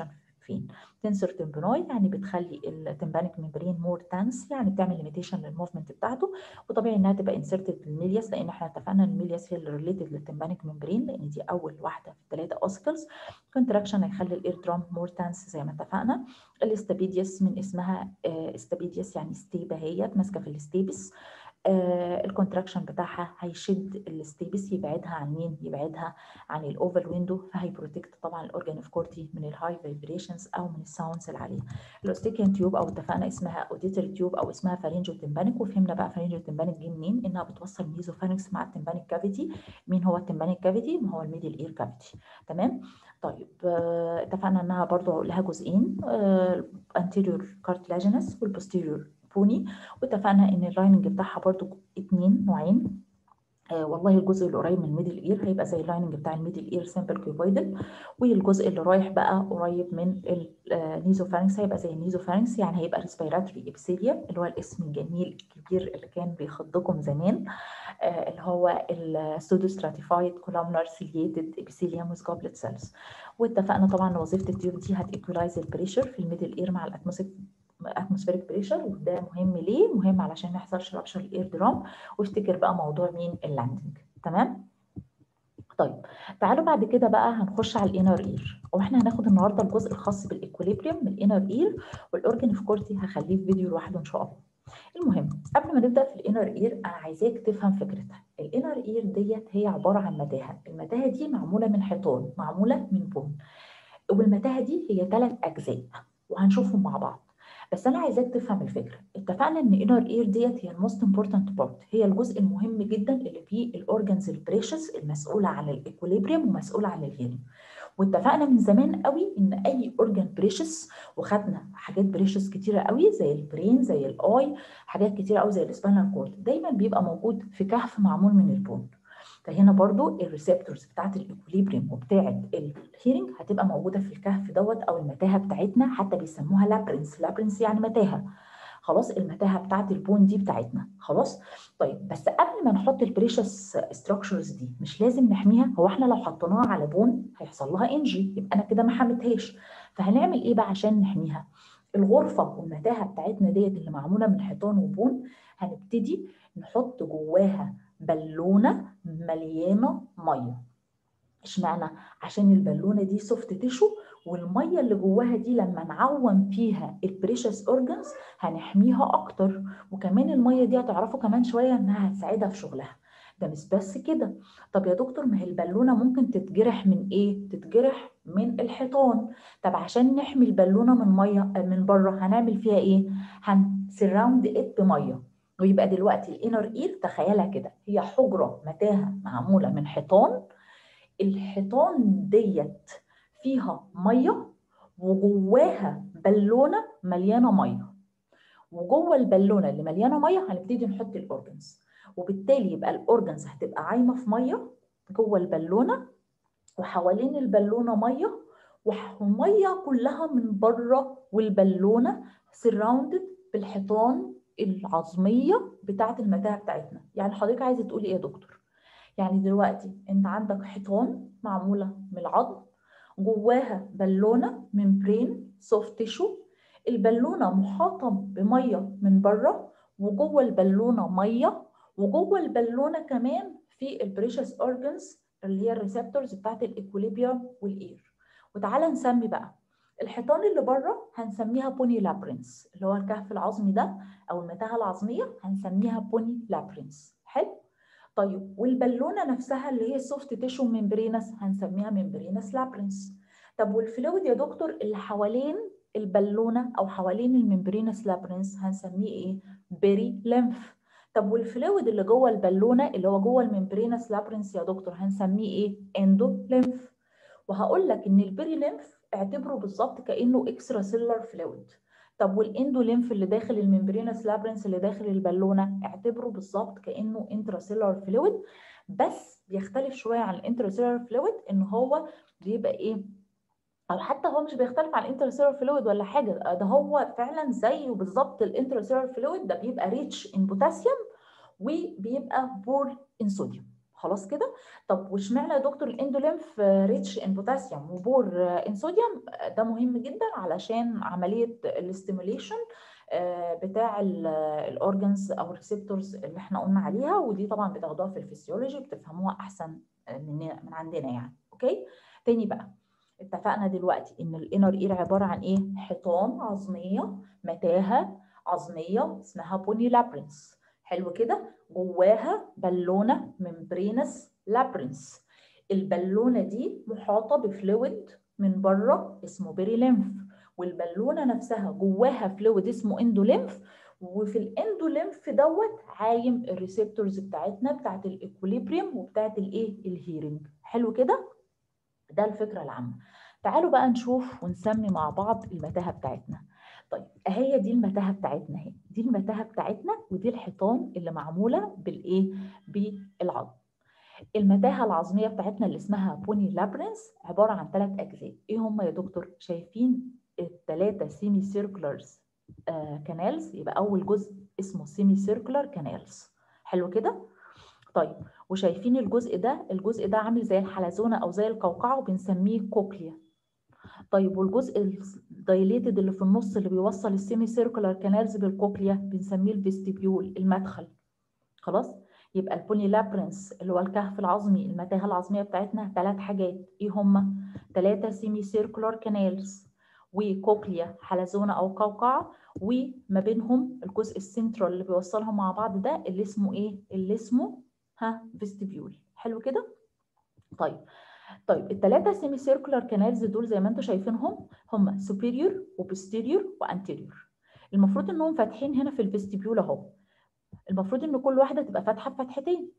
[SPEAKER 1] فين تنسر تمبنوي يعني بتخلي التمبانيك ممبرين مور تنس يعني بتعمل ليميتيشن للموفمنت بتاعته وطبيعي انها تبقى انسرتد بالميلياس لان احنا اتفقنا ان الميلياس هي اللي ريليتد للتمبانيك ممبرين لان دي اول واحده في الثلاثه اوسكلز كونتراكشن هيخلي الاير درام مور تنس زي ما اتفقنا الاستابيديوس من اسمها استابيديوس يعني ستيبه هي ماسكه في الاستيبس آه الكونتراكشن بتاعها هيشد الستيبس يبعدها عن مين؟ يبعدها عن الاوفال ويندو فهيبروتكت طبعا الاورجان اوف كورتي من الهاي فايبريشنز او من الساوندز العاليه. الاوستيكيان تيوب او اتفقنا اسمها اوديتري تيوب او اسمها فارينجو تمبانيك وفهمنا بقى فارينجو تمبانيك جه منين؟ انها بتوصل ميزوفارنكس مع التمبانيك كافيتي. مين هو التمبانيك كافيتي؟ ما هو الميدل اير كافيتي. تمام؟ طيب آه اتفقنا انها برضو لها جزئين آه anterior cartilaginous والposterior بوني واتفقنا ان اللايننج بتاعها برضو اتنين نوعين آه والله الجزء اللي قريب من الميدل اير هيبقى زي اللايننج بتاع الميدل اير سامبل كيوبويدل والجزء اللي رايح بقى قريب من النيزوفارنكس هيبقى زي النيزوفارنكس يعني هيبقى ريسبيراتوري ابسيليا اللي هو الاسم الجميل الكبير اللي كان بيخضكم زمان آه اللي هو السودو ستراتيفايد كولومنار سيليتد ابيثيليوم ويز جوبلت سيلز واتفقنا طبعا ان وظيفه التيوب دي هتيكولايز البريشر في الميدل اير مع الاتموسفير اتموسفيريك بريشر وده مهم ليه؟ مهم علشان ما يحصلش رابشر الاير درام وافتكر بقى موضوع مين اللاندنج تمام؟ طيب تعالوا بعد كده بقى هنخش على الانر اير واحنا هناخد النهارده الجزء الخاص بالايكوليبريم من الانر اير والاورجن اوف كورتي هخليه في فيديو لوحده ان شاء الله. المهم قبل ما نبدا في الانر اير انا عايزاك تفهم فكرتها الانر اير ديت هي عباره عن متاهه المتاهه دي معموله من حيطان معموله من بون والمتاهه دي هي ثلاث اجزاء وهنشوفهم مع بعض بس انا عايزاك تفهم الفكره اتفقنا ان انر اير ديت هي الموست امبورتنت بارت هي الجزء المهم جدا اللي فيه الاورجنز البريشس المسؤوله عن الايكوليبريم ومسؤوله عن الهيلينج واتفقنا من زمان قوي ان اي اورجان بريشس وخدنا حاجات بريشس كتيره قوي زي البرين زي الاي حاجات كتيره قوي زي السباينال كورد دايما بيبقى موجود في كهف معمول من البون فهنا برضو الريسبتورز بتاعت الايكوليبريم وبتاعت الهيرنج هتبقى موجوده في الكهف دوت او المتاهه بتاعتنا حتى بيسموها لابرنس لابرنس يعني متاهه خلاص المتاهه بتاعت البون دي بتاعتنا خلاص طيب بس قبل ما نحط البريشس ستراكشرز دي مش لازم نحميها هو احنا لو حطيناها على بون هيحصل لها انجي يبقى انا كده ما حميتهاش فهنعمل ايه بقى عشان نحميها الغرفه والمتاهه بتاعتنا ديت اللي معموله من حيطان وبون هنبتدي نحط جواها بالونه مليانه ميه اشمعنى عشان البالونه دي سوفت تيشو والميه اللي جواها دي لما نعوم فيها البريشس اورجانز هنحميها اكتر وكمان الميه دي هتعرفوا كمان شويه انها هتساعدها في شغلها ده مش بس كده طب يا دكتور ما هي البالونه ممكن تتجرح من ايه تتجرح من الحيطان طب عشان نحمي البالونه من ميه من بره هنعمل فيها ايه هنسراوند ات بميه ويبقى دلوقتي الانر اير تخيلها كده هي حجره متاهه معموله من حيطان الحيطان ديت فيها ميه وجواها بالونه مليانه ميه وجوه البالونه اللي مليانه ميه هنبتدي نحط الاورجنز وبالتالي يبقى الاورجنز هتبقى عايمه في ميه جوه البالونه وحوالين البالونه ميه والميه كلها من بره والبالونه سراوندد بالحيطان العظميه بتاعه المتاهه بتاعتنا يعني حضرتك عايزه تقولي ايه يا دكتور يعني دلوقتي انت عندك حيطان معموله من العظم جواها بالونه ممبرين سوفت تيشو البالونه محاطه بميه من بره وجوه البالونه ميه وجوه البالونه كمان في البريشس اورجنز اللي هي الريسبتورز بتاعت الايكوليبيوم والاير وتعالى نسمي بقى الحيطان اللي بره هنسميها بوني لابرنس اللي هو الكهف العظمي ده او المتاهه العظميه هنسميها بوني لابرنس حلو طيب والبالونه نفسها اللي هي السوفت تيشو ممبرينس هنسميها ممبرينس لابرنس طب والفلويد يا دكتور اللي حوالين البالونه او حوالين الممبرينس لابرنس هنسميه ايه بيري ليمف طب والفلويد اللي جوه البالونه اللي هو جوه الممبرينس لابرنس يا دكتور هنسميه ايه اندو ليمف وهقول لك ان البيري ليمف اعتبره بالظبط كانه اكسترا سيلر فلويد طب والاندو ليمف اللي داخل الممبرينس لابرنس اللي داخل البالونه اعتبره بالظبط كانه انتراسيلر فلويد بس بيختلف شويه عن الانتراسيلر فلويد ان هو بيبقى ايه او حتى هو مش بيختلف عن الانترسيلر فلويد ولا حاجه ده هو فعلا زيه بالظبط الانترسيلر فلويد ده بيبقى ريتش ان بوتاسيوم وبيبقى بور ان صوديوم خلاص كده طب واشمعنى يا دكتور الاندوليمف ريتش ان بوتاسيوم وبور ان صوديوم ده مهم جدا علشان عمليه الاستيموليشن بتاع الاورجنز او الريسبتورز اللي احنا قلنا عليها ودي طبعا بتاخدوها في الفسيولوجي بتفهموها احسن من من عندنا يعني اوكي تاني بقى اتفقنا دلوقتي ان الانر اير عباره عن ايه حيطان عظميه متاهه عظميه اسمها بوني لابرنس حلو كده جواها بالونه ممبرينس لابرنس البالونه دي محاطه بفلويد من بره اسمه بيريليمف والبالونه نفسها جواها فلويد اسمه اندوليمف وفي الاندوليمف دوت عايم الريسبتورز بتاعتنا بتاعت الايكوليبريم وبتاعت الايه الهيرنج حلو كده ده الفكره العامه تعالوا بقى نشوف ونسمي مع بعض المتاهه بتاعتنا طيب اهي دي المتاهه بتاعتنا اهي دي المتاهه بتاعتنا ودي الحيطان اللي معموله بالايه بالعظم المتاهه العظميه بتاعتنا اللي اسمها بوني لابرنس عباره عن ثلاث اجزاء ايه هم يا دكتور شايفين الثلاثه سيمي سيركلرز كانالز يبقى اول جزء اسمه سيمي سيركلر كانالز حلو كده طيب وشايفين الجزء ده الجزء ده عامل زي الحلزونه او زي القوقعه وبنسميه كوكليا طيب والجزء الدايليتد اللي في النص اللي بيوصل السيمي سيركلر كانالز بالكوكليا بنسميه الفيستيبيول المدخل خلاص يبقى البوني لابرنس اللي هو الكهف العظمي المتاهه العظميه بتاعتنا ثلاث حاجات ايه هما ثلاثه سيمي سيركلر كانالز وكوكليا حلزونه او قوقعه وما بينهم الجزء السنترال اللي بيوصلهم مع بعض ده اللي اسمه ايه اللي اسمه ها فيستيبيول حلو كده طيب طيب الثلاثه سيمي سيركولار كانالز دول زي ما انتم شايفينهم هم سوبيريور وبوستيريور وانتيريور المفروض انهم فاتحين هنا في الفيستيبيول اهو المفروض ان كل واحده تبقى فاتحه بفتحتين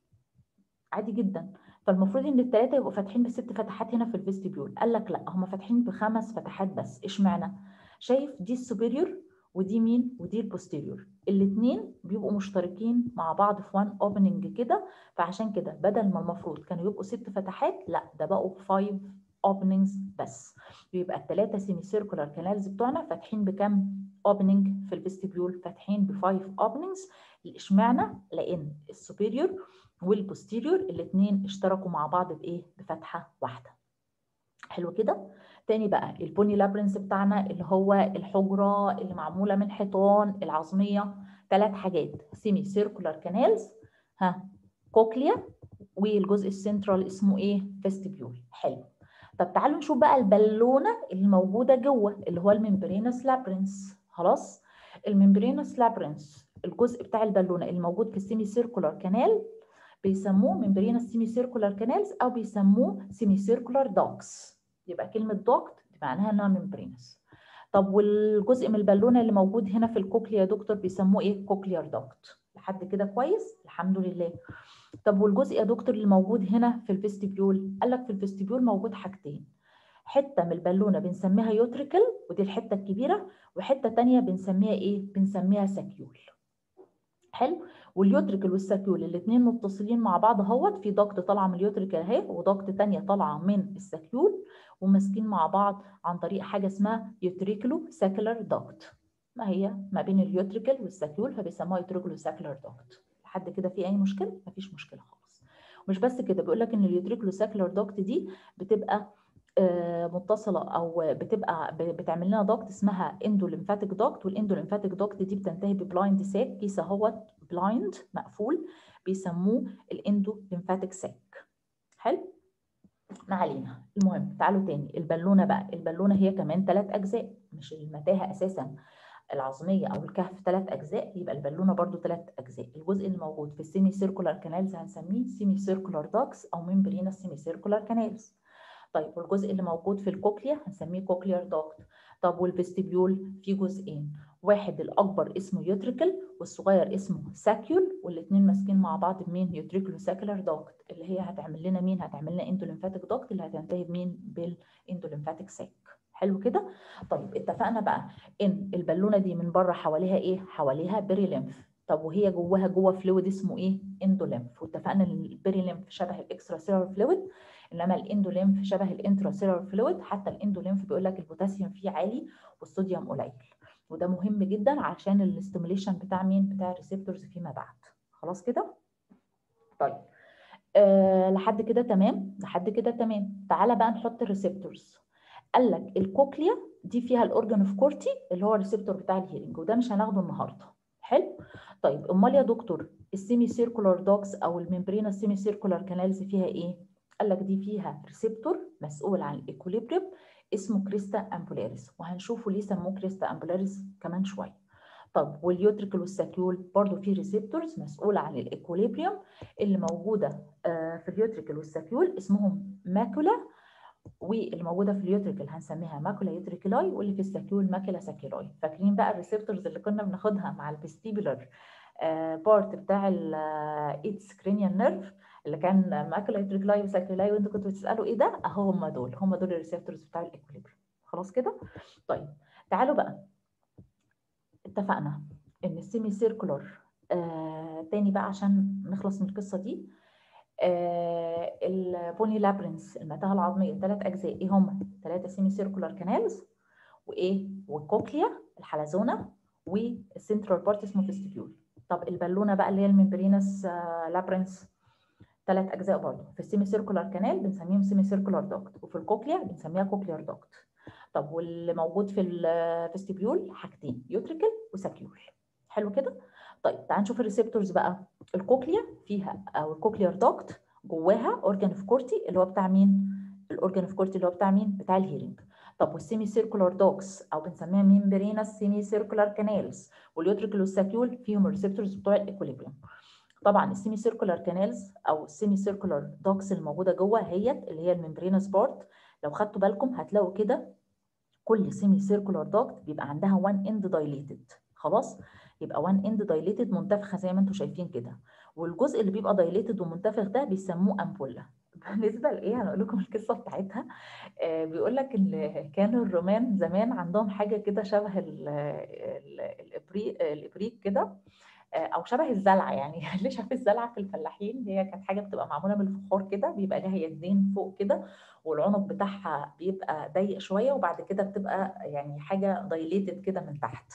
[SPEAKER 1] عادي جدا فالمفروض ان الثلاثه يبقوا فاتحين بست فتحات هنا في الفيستيبيول قال لك لا هم فاتحين بخمس فتحات بس اشمعنى شايف دي السوبيريور ودي مين ودي البوستيريور الاثنين بيبقوا مشتركين مع بعض في وان اوبننج كده فعشان كده بدل ما المفروض كانوا يبقوا ست فتحات لا ده بقوا فايف اوبننجز بس يبقى الثلاثه سيمي سيركولار كانالز بتوعنا فاتحين بكام اوبننج في الفيستيبيول فاتحين بفايف اوبننجز اشمعنى لان السوبيريور والبوستيريور الاثنين اشتركوا مع بعض بايه بفتحه واحده حلو كده تاني بقى البوني لابرنس بتاعنا اللي هو الحجره اللي معموله من حيطان العظميه ثلاث حاجات سيمي سيركولار كانالز ها كوكليا والجزء السنترال اسمه ايه فيستيبيول حلو طب تعالوا نشوف بقى البالونه اللي موجوده جوه اللي هو الممبرينس لابرنس خلاص الممبرينس لابرنس الجزء بتاع البالونه اللي موجود في السيمي سيركولار كانال بيسموه ممبرينس سيمي سيركولار كانالز او بيسموه سيمي سيركولار دوكس يبقى كلمه دوكت معناها انها ممبرينس طب والجزء من البالونه اللي موجود هنا في الكوكليا يا دكتور بيسموه ايه كوكليار دوكت لحد كده كويس الحمد لله طب والجزء يا دكتور اللي موجود هنا في الفيستيبيول قال لك في الفيستيبيول موجود حاجتين حته من البالونه بنسميها يوتريكل ودي الحته الكبيره وحته ثانيه بنسميها ايه بنسميها ساكيول حلو واليوتريكل والساكيول الاثنين متصلين مع بعض اهوت في ضغط طالعه من اليوتريكل اهي وضغط ثانيه طالعه من الساكيول وماسكين مع بعض عن طريق حاجه اسمها يوتريكلو ساكولار دوكت ما هي ما بين اليوتريكل والساكيول فبيسموها يوتريكلو ساكولار دوكت لحد كده في اي مشكله مفيش مشكله خالص مش بس كده بيقول لك ان اليوتريكلو ساكولار دوكت دي بتبقى متصله او بتبقى بتعمل لنا ضغط اسمها اندوليمفاتيك ضغط والاندوليمفاتيك ضغط دي بتنتهي ببلايند ساك كيس اهوت بلايند مقفول بيسموه الاندوليمفاتيك ساك حلو ما علينا المهم تعالوا تاني البالونه بقى البالونه هي كمان ثلاث اجزاء مش المتاهه اساسا العظميه او الكهف ثلاث اجزاء يبقى البالونه برضو ثلاث اجزاء الجزء اللي موجود في السيمي سيركولار كانالز هنسميه سيمي سيركولار دوكس او ممبرينا سيمي سيركولار كانالز طيب والجزء اللي موجود في الكوكليا هنسميه كوكليار دوكت طب والفيستيبيول في جزئين واحد الاكبر اسمه يوتريكل والصغير اسمه ساكيول والاثنين ماسكين مع بعض بمين يوتريكل وساكولار دوكت اللي هي هتعمل لنا مين هتعمل لنا اندوليمفاتيك دوكت اللي هتنتهي بمين بالاندوليمفاتيك ساك حلو كده طيب اتفقنا بقى ان البالونه دي من بره حواليها ايه حواليها بيريليمف طب وهي جواها جوه فلويد اسمه ايه اندوليمف واتفقنا ان البيريليمف شبه الاكسترا سيلر فلويد انما الاندوليمف شبه الانتراسيلر فلويد حتى الاندوليمف بيقول لك البوتاسيوم فيه عالي والصوديوم قليل وده مهم جدا عشان الاستيميليشن بتاع مين بتاع الريسبتورز فيما بعد خلاص كده طيب أه لحد كده تمام لحد كده تمام تعالى بقى نحط الريسبتورز قال لك الكوكليا دي فيها الاورجان اوف كورتي اللي هو الريسبتور بتاع الهيرنج وده مش هناخده النهارده حلو طيب امال يا دكتور السيمي سيركولار دوكس او الممبرينا السيمي سيركولار كانالز فيها ايه قال لك دي فيها ريسبتور مسؤول عن الايكوليبريم اسمه كريستا امبولاريس وهنشوفه ليه سموه كريستا امبولاريس كمان شويه طب واليوتريكل والساكيول برضو في ريسبتورز مسؤوله عن الايكوليبريم اللي موجوده في اليوتريكل والساكيول اسمهم ماكولا واللي موجوده في اليوتريكل هنسميها ماكولا يوتريكلاي واللي في الساكيول ماكولا ساكيلاي فاكرين بقى الريسبتورز اللي كنا بناخدها مع الفيستيبولار بارت بتاع الايتس كرينيال نيرف اللي كان ماكولا يوتريكلاي وساكيلاي وانتوا كنتوا بتسالوا ايه ده اهو هم دول هم دول الريسبتورز بتاع الايكوليبريم خلاص كده طيب تعالوا بقى اتفقنا ان السيمي سيركولار آه تاني بقى عشان نخلص من القصه دي آه البوني لابرنس المتاهه العظميه ثلاث اجزاء ايه هم ثلاثه سيمي سيركولار كانالز وايه والكوكليا الحلزونه والسنترال بارت اسمه فيستيبيول طب البالونه بقى اللي هي الممبرينس آه لابرنس ثلاث اجزاء برضه في السيمي سيركولار كانال بنسميهم سيمي سيركولار دوكت وفي الكوكليا بنسميها كوكليار دوكت طب واللي موجود في الفيستيبيول حاجتين يوتريكل وساكيول حلو كده طيب تعال نشوف الريسبتورز بقى الكوكليا فيها او الكوكليار دوكت جواها اورجان اوف كورتي اللي هو بتاع مين الاورجان اوف كورتي اللي هو بتاع مين بتاع الهيرنج طب والسيمي سيركولار دوكس او بنسميها ميمبرينا سيمي سيركولار كانالز واليوتريكل والساكيول فيهم الريسبتورز بتوع الايكوليبريم طبعا السيمي سيركولار كانالز او السيمي سيركولار دوكس الموجوده جوه هي اللي هي الممبرينس بارت لو خدتوا بالكم هتلاقوا كده كل سيمي سيركولار دوكت بيبقى عندها وان اند دايليتد خلاص يبقى وان اند دايليتد منتفخه زي ما انتم شايفين كده والجزء اللي بيبقى دايليتد ومنتفخ ده بيسموه امبولا بالنسبه لايه هنقول لكم القصه بتاعتها آه بيقول لك ان كانوا الرومان زمان عندهم حاجه كده شبه الابريق كده او شبه الزلعه يعني اللي شاف الزلعه في الفلاحين هي كانت حاجه بتبقى معموله من الفخار كده بيبقى لها يدين فوق كده والعنق بتاعها بيبقى ضيق شويه وبعد كده بتبقى يعني حاجه دايليتد كده من تحت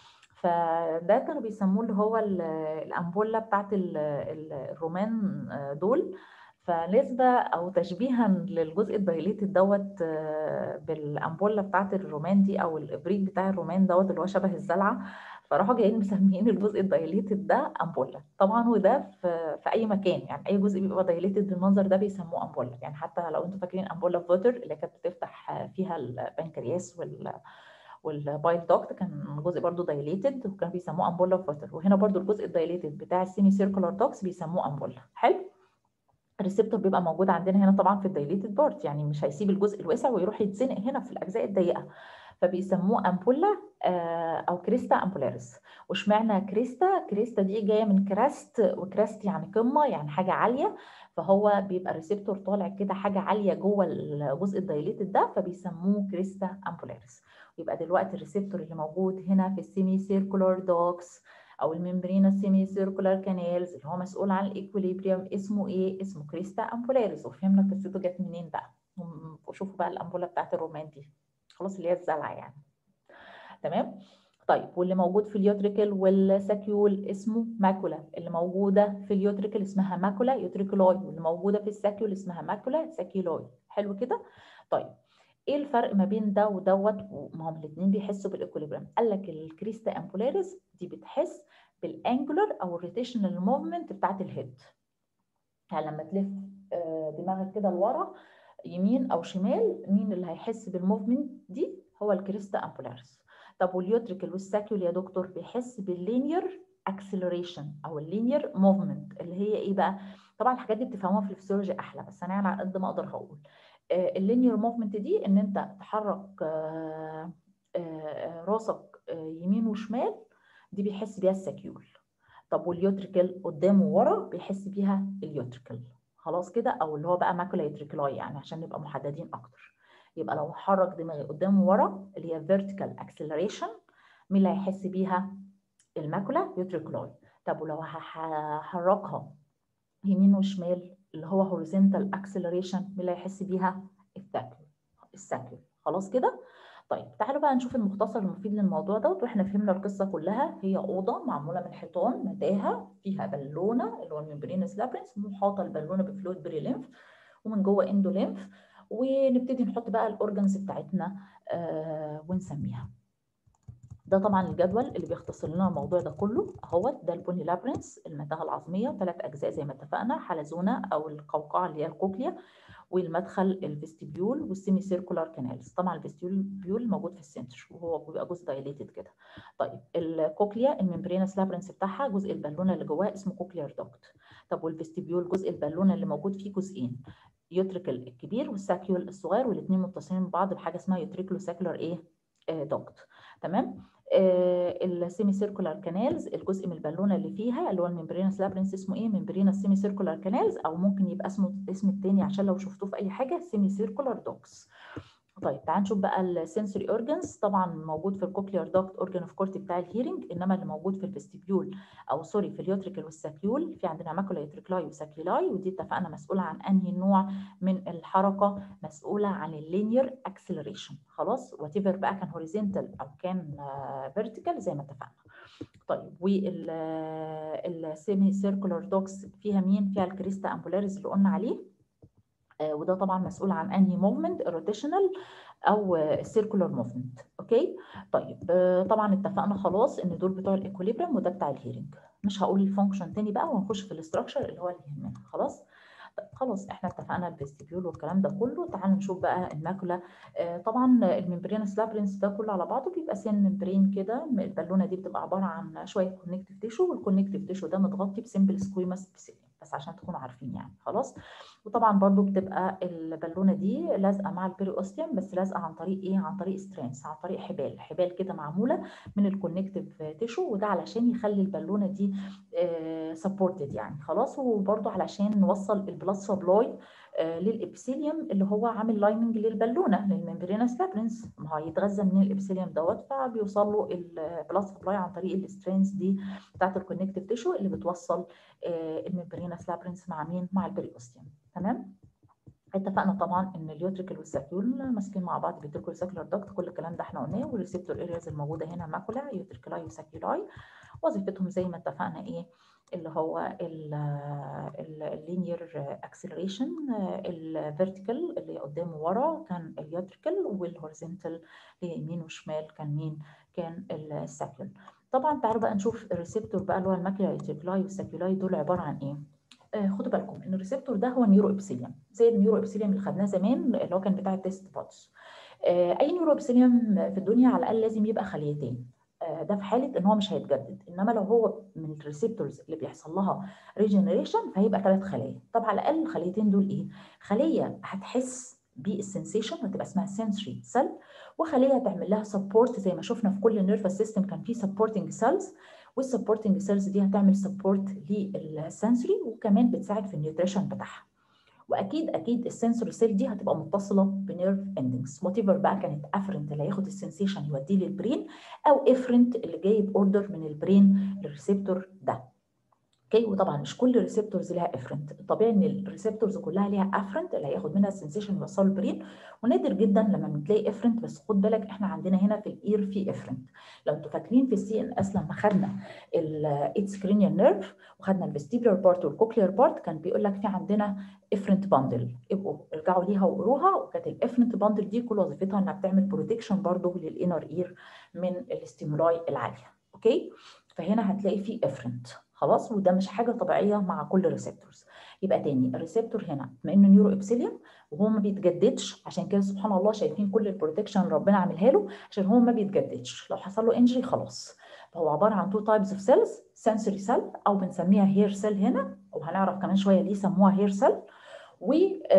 [SPEAKER 1] فده كانوا بيسموه اللي هو الامبولا بتاعت الرومان دول فنسبة أو تشبيها للجزء الدايليتد دوت بالأمبولا بتاعت الرومان دي أو الإبريق بتاع الرومان دوت اللي هو شبه الزلعة فراحوا جايين مسميين الجزء الدايليتد ده امبولا طبعا وده في, في اي مكان يعني اي جزء بيبقى دايليتد بالمنظر ده بيسموه امبولا يعني حتى لو انتم فاكرين امبولا فوتر اللي كانت بتفتح فيها البنكرياس وال والبايل دوكت كان جزء برضو دايليتد وكان بيسموه امبولا فوتر وهنا برضو الجزء الدايليتد بتاع السيمي سيركولار دوكس بيسموه امبولا حلو الريسبتور بيبقى موجود عندنا هنا طبعا في الدايليتد بارت يعني مش هيسيب الجزء الواسع ويروح يتزنق هنا في الاجزاء الضيقه فبيسموه امبولا او كريستا امبولاريس واشمعنى كريستا كريستا دي جايه من كراست وكراست يعني قمه يعني حاجه عاليه فهو بيبقى الريسبتور طالع كده حاجه عاليه جوه الجزء الدايليتد ده فبيسموه كريستا امبولاريس يبقى دلوقتي الريسبتور اللي موجود هنا في السيمي سيركولار دوكس او الممبرينا سيمي سيركولار كانالز اللي هو مسؤول عن الايكوليبريم اسمه ايه اسمه كريستا امبولاريس وفهمنا قصته جت منين بقى وشوفوا بقى الامبولا بتاعت الرومان دي خلاص اللي هي الزلعه يعني تمام طيب واللي موجود في اليوتريكل والساكيول اسمه ماكولا اللي موجوده في اليوتريكل اسمها ماكولا يوتريكولاي واللي موجوده في الساكيول اسمها ماكولا ساكيولاي حلو كده طيب ايه الفرق ما بين ده ودوت ما هم الاثنين بيحسوا بالايكوليبريم قال لك الكريستا امبولاريس دي بتحس بالانجولار او الروتيشنال موفمنت بتاعت الهيد يعني لما تلف دماغك كده لورا يمين او شمال مين اللي هيحس بالموفمنت دي هو الكريستا امبولاريس طب واليوتريكل والساكيول يا دكتور بيحس باللينير اكسلريشن او اللينير موفمنت اللي هي ايه بقى طبعا الحاجات دي بتفهموها في الفسيولوجي احلى بس انا يعني على قد ما اقدر هقول اللينير موفمنت دي ان انت تحرك راسك يمين وشمال دي بيحس بيها الساكيول طب واليوتريكل قدام وورا بيحس بيها اليوتريكل خلاص كده او اللي هو بقى ماكولا يوتريكلاي يعني عشان نبقى محددين اكتر يبقى لو حرك دماغي قدام وورا اللي هي vertical acceleration مين اللي هيحس بيها الماكولا يوتريكلاي طب ولو هحركها يمين وشمال اللي هو horizontal acceleration مين اللي هيحس بيها الساكيول الساكيول خلاص كده طيب تعالوا بقى نشوف المختصر المفيد للموضوع دوت واحنا فهمنا القصه كلها هي اوضه معموله من حيطان متاهه فيها بالونه اللي هو الممبرينس لابرنس محاطه البالونه بفلويد بريلينف ومن جوه اندولينف ونبتدي نحط بقى الاورجنز بتاعتنا آه ونسميها ده طبعا الجدول اللي بيختصر لنا الموضوع ده كله اهوت ده البوني لابرنس المتاهه العظميه ثلاث اجزاء زي ما اتفقنا حلزونه او القوقعه اللي هي الكوكليا والمدخل الفيستيبيول والسيمي سيركولار كانالز طبعا الفيستيبيول موجود في السنتر وهو بيبقى جزء دايليتد كده طيب الكوكليا الممبرينس لابرنس بتاعها جزء البالونه اللي جواه اسمه كوكليار دوكت طب والفيستيبيول جزء البالونه اللي موجود فيه جزئين يوتريكل الكبير والساكيول الصغير والاثنين متصلين ببعض بحاجه اسمها يوتريكلو ساكولار ايه آه دوكت تمام آه السيمي سيركولار كانالز الجزء من البالونه اللي فيها اللي هو الممبرينس لابرنس اسمه ايه ممبرينس سيمي سيركولار كانالز او ممكن يبقى اسمه اسم التاني عشان لو شفتوه في اي حاجه سيمي سيركولار دوكس طيب تعال نشوف بقى السنسوري اورجنز طبعا موجود في الكوكليار دوكت اورجن اوف كورتي بتاع الهيرنج انما اللي موجود في الفيستيبيول او سوري في اليوتريكال والساكيول في عندنا ماكولا يوتريكلاي وساكيولاي ودي اتفقنا مسؤوله عن انهي نوع من الحركه مسؤوله عن اللينير اكسلريشن خلاص وات ايفر بقى كان هوريزونتال او كان فيرتيكال زي ما اتفقنا طيب والسيمي سيركولار دوكس فيها مين فيها الكريستا امبولاريس اللي قلنا عليه آه وده طبعا مسؤول عن انهي موفمنت الروتيشنال او السيركولار موفمنت اوكي طيب آه طبعا اتفقنا خلاص ان دول بتوع الايكوليبريم وده بتاع الهيرنج مش هقول الفانكشن تاني بقى ونخش في الاستراكشر اللي هو اللي يهمنا خلاص طيب خلاص احنا اتفقنا الفيستيبيول والكلام ده كله تعالوا نشوف بقى الماكولا آه طبعا الممبرينس لابرنس ده كله على بعضه بيبقى سن ممبرين كده البالونه دي بتبقى عباره عن شويه كونكتيف تيشو والكونكتيف تيشو ده متغطي بسمبل سكويماس بسيليوم بس عشان تكونوا عارفين يعني خلاص وطبعا برضو بتبقى البالونه دي لازقه مع البيريوستيوم بس لازقه عن طريق ايه عن طريق سترينس عن طريق حبال حبال كده معموله من الكونكتيف تيشو وده علشان يخلي البالونه دي سبورتد يعني خلاص وبرضو علشان نوصل البلاد سبلاي للابيثيليوم اللي هو عامل لايننج للبالونه للممبرينس لابرنس ما هو هيتغذى من الابيثيليوم دوت فبيوصل له البلاد سبلاي عن طريق السترينز دي بتاعت الكونكتيف تيشو اللي بتوصل الممبرينس لابرنس مع مين مع البريوستيوم تمام اتفقنا طبعا ان اليوتريكال والساكيول ماسكين مع بعض بيتركوا ساكولار دكت كل الكلام ده احنا قلناه والريسبتور ارياز الموجوده هنا ماكولا يوتريكالاي وساكيولاي وظيفتهم زي ما اتفقنا ايه اللي هو اللينير اكسلريشن الفيرتيكال اللي قدام وورا كان اليوتريكال والهوريزونتال اللي يمين وشمال كان مين كان الساكيول طبعا تعالوا بقى نشوف الريسبتور بقى اللي هو الماكيولا يوتريكلاي والساكيولاي دول عباره عن ايه آه خدوا بالكم ان الريسبتور ده هو نيورو ابسيليوم زي النيورو ابسيليوم اللي خدناه زمان اللي هو كان بتاع التيست بودز آه اي نيورو ابسيليوم في الدنيا على الاقل لازم يبقى خليتين آه ده في حاله ان هو مش هيتجدد انما لو هو من الريسبتورز اللي بيحصل لها ريجنريشن فهيبقى ثلاث خلايا طب على الاقل الخليتين دول ايه خليه هتحس بالسنسيشن هتبقى اسمها سنسوري سيل وخليه هتعمل لها سبورت زي ما شفنا في كل نيرفس سيستم كان في سبورتنج سيلز والسبورتنج سيلز دي هتعمل سبورت للسنسوري وكمان بتساعد في النيوتريشن بتاعها واكيد اكيد السنسوري سيل دي هتبقى متصله بنيرف اندنجز وات ايفر بقى كانت افرنت اللي هياخد السنسيشن يوديه للبرين او افرنت اللي جايب اوردر من البرين للريسبتور ده اوكي وطبعا مش كل الريسبتورز ليها افرنت الطبيعي ان الريسبتورز كلها ليها افرنت اللي هياخد منها السنسيشن يوصله البرين ونادر جدا لما بنلاقي افرنت بس خد بالك احنا عندنا هنا في الاير في افرنت لو انتوا فاكرين في السي ان اس لما خدنا الايتس كرينيال نيرف وخدنا الفيستيبولار بارت والكوكلير بارت كان بيقول لك في عندنا افرنت باندل ابقوا ارجعوا ليها وقروها وكانت الافرنت باندل دي كل وظيفتها انها بتعمل بروتكشن برضه للانر اير من الاستيمولاي العاليه اوكي فهنا هتلاقي في افرنت خلاص وده مش حاجه طبيعيه مع كل الريسبتورز يبقى تاني الريسبتور هنا بما انه نيورو ابسيليوم وهو ما بيتجددش عشان كده سبحان الله شايفين كل البروتكشن اللي ربنا عاملها له عشان هو ما بيتجددش لو حصل له انجري خلاص فهو عباره عن تو تايبس اوف سيلز سنسوري سيل او بنسميها هير سيل هنا وهنعرف كمان شويه ليه سموها هير سيل و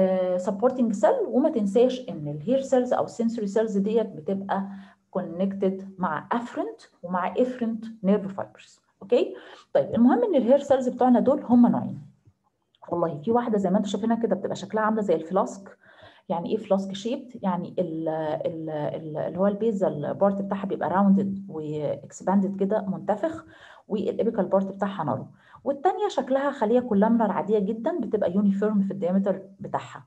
[SPEAKER 1] سبورتنج سيل وما تنساش ان الهير سيلز او السنسوري سيلز ديت بتبقى كونكتد مع افرنت ومع افرنت نيرف فايبرز اوكي طيب المهم ان الهير سيلز بتوعنا دول هم نوعين والله في واحده زي ما انتم شايفينها كده بتبقى شكلها عامله زي الفلاسك يعني ايه فلاسك شيبت يعني ال ال ال اللي هو البيزل بارت بتاعها بيبقى راوندد واكسباندد كده منتفخ والابيكال بارت بتاعها نارو والثانيه شكلها خليه كولامنر عاديه جدا بتبقى يونيفورم في الديامتر بتاعها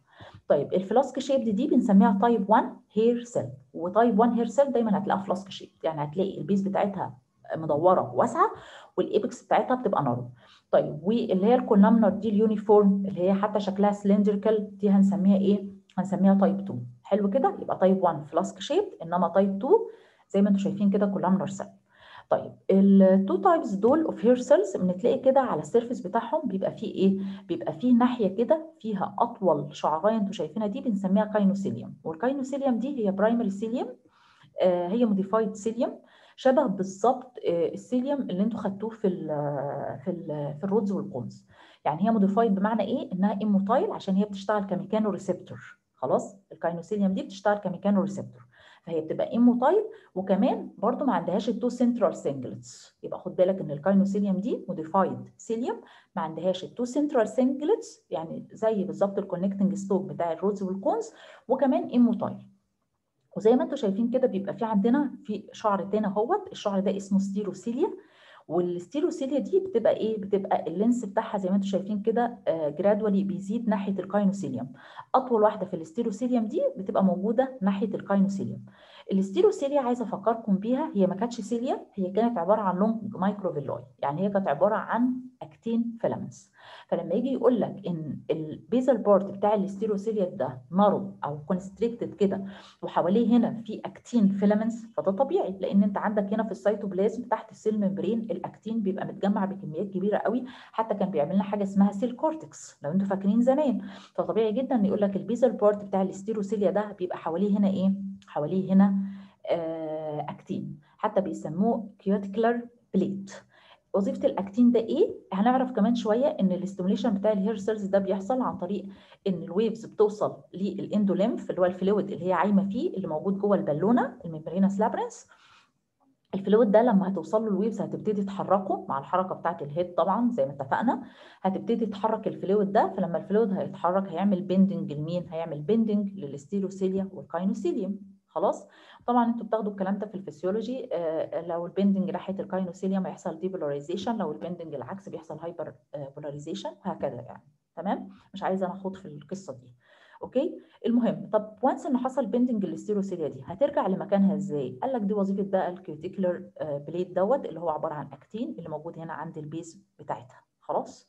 [SPEAKER 1] طيب الفلاسك شيب دي بنسميها تايب 1 هير سيل وتايب 1 هير سيل دايما هتلاقيها فلاسك شيب يعني هتلاقي البيز بتاعتها مدوره واسعه والايبكس بتاعتها بتبقى نارو طيب واللي هي الكولامنر دي اليونيفورم اللي هي حتى شكلها سلندريكال دي هنسميها ايه هنسميها تايب 2 حلو كده يبقى تايب 1 فلاسك شيب انما تايب 2 زي ما انتم شايفين كده كولامنر سيل طيب التو تايبس دول اوف هير سيلز بنتلاقي كده على السيرفيس بتاعهم بيبقى فيه ايه بيبقى فيه ناحيه كده فيها اطول شعرايه انتم شايفينها دي بنسميها كاينوسيليوم والكاينوسيليوم دي هي برايمري سيليوم آه هي موديفايد سيليوم شبه بالظبط السيليوم اللي انتوا خدتوه في ال في ال في الرودز والقونز يعني هي موديفايد بمعنى ايه انها ايموتايل عشان هي بتشتغل كميكانو ريسبتور خلاص الكاينوسيليوم دي بتشتغل كميكانو ريسبتور فهي بتبقى ايموتايل وكمان برضو ما عندهاش التو سنترال سنجلتس يبقى خد بالك ان الكاينوسيليوم دي موديفايد سيليوم ما عندهاش التو سنترال سنجلتس يعني زي بالظبط الكونكتنج ستوك بتاع الرودز والكونز وكمان ايموتايل وزي ما انتم شايفين كده بيبقى في عندنا في شعر تاني اهوت الشعر ده اسمه ستيروسيليا والستيروسيليا دي بتبقى ايه بتبقى اللينس بتاعها زي ما انتم شايفين كده جرادولي بيزيد ناحيه الكاينوسيليوم اطول واحده في الستيروسيليوم دي بتبقى موجوده ناحيه الكاينوسيليوم الستيروسيليا عايزه افكركم بيها هي ما كانتش سيليا هي كانت عباره عن لونج مايكروفيلوي يعني هي كانت عباره عن اكتين فيلامنتس فلما يجي يقول لك ان البيزل بارت بتاع الستيروسيليا ده نارو او كونستريكتد كده وحواليه هنا في اكتين فيلامنتس فده طبيعي لان انت عندك هنا في السيتوبلازم تحت السيل ممبرين الاكتين بيبقى متجمع بكميات كبيره قوي حتى كان بيعمل لنا حاجه اسمها سيل كورتكس لو انتوا فاكرين زمان فطبيعي جدا ان يقول لك البيزل بارت بتاع الستيروسيليا ده بيبقى حواليه هنا ايه حواليه هنا آه اكتين حتى بيسموه كيوتيكلر بليت وظيفه الاكتين ده ايه هنعرف كمان شويه ان الاستيموليشن بتاع الهير سيلز ده بيحصل عن طريق ان الويفز بتوصل للاندوليمف اللي هو الفلويد اللي هي عايمه فيه اللي موجود جوه البالونه الممبرينس لابرنس الفلويد ده لما هتوصل له الويفز هتبتدي تحركه مع الحركه بتاعه الهيد طبعا زي ما اتفقنا هتبتدي تحرك الفلويد ده فلما الفلويد هيتحرك هيعمل بيندنج لمين هيعمل بيندنج للستيروسيليا والكاينوسيليوم خلاص طبعا انتوا بتاخدوا الكلام ده في الفسيولوجي آه لو البندنج ناحيه الكاينوسيليوم هيحصل ديبولاريزيشن لو البندنج العكس بيحصل هايبر بولاريزيشن وهكذا يعني تمام مش عايزه انا اخوض في القصه دي اوكي المهم طب وانس ان حصل بندنج للستيروسيليا دي هترجع لمكانها ازاي قال لك دي وظيفه بقى الكيوتيكولر بليد دوت اللي هو عباره عن اكتين اللي موجود هنا عند البيز بتاعتها خلاص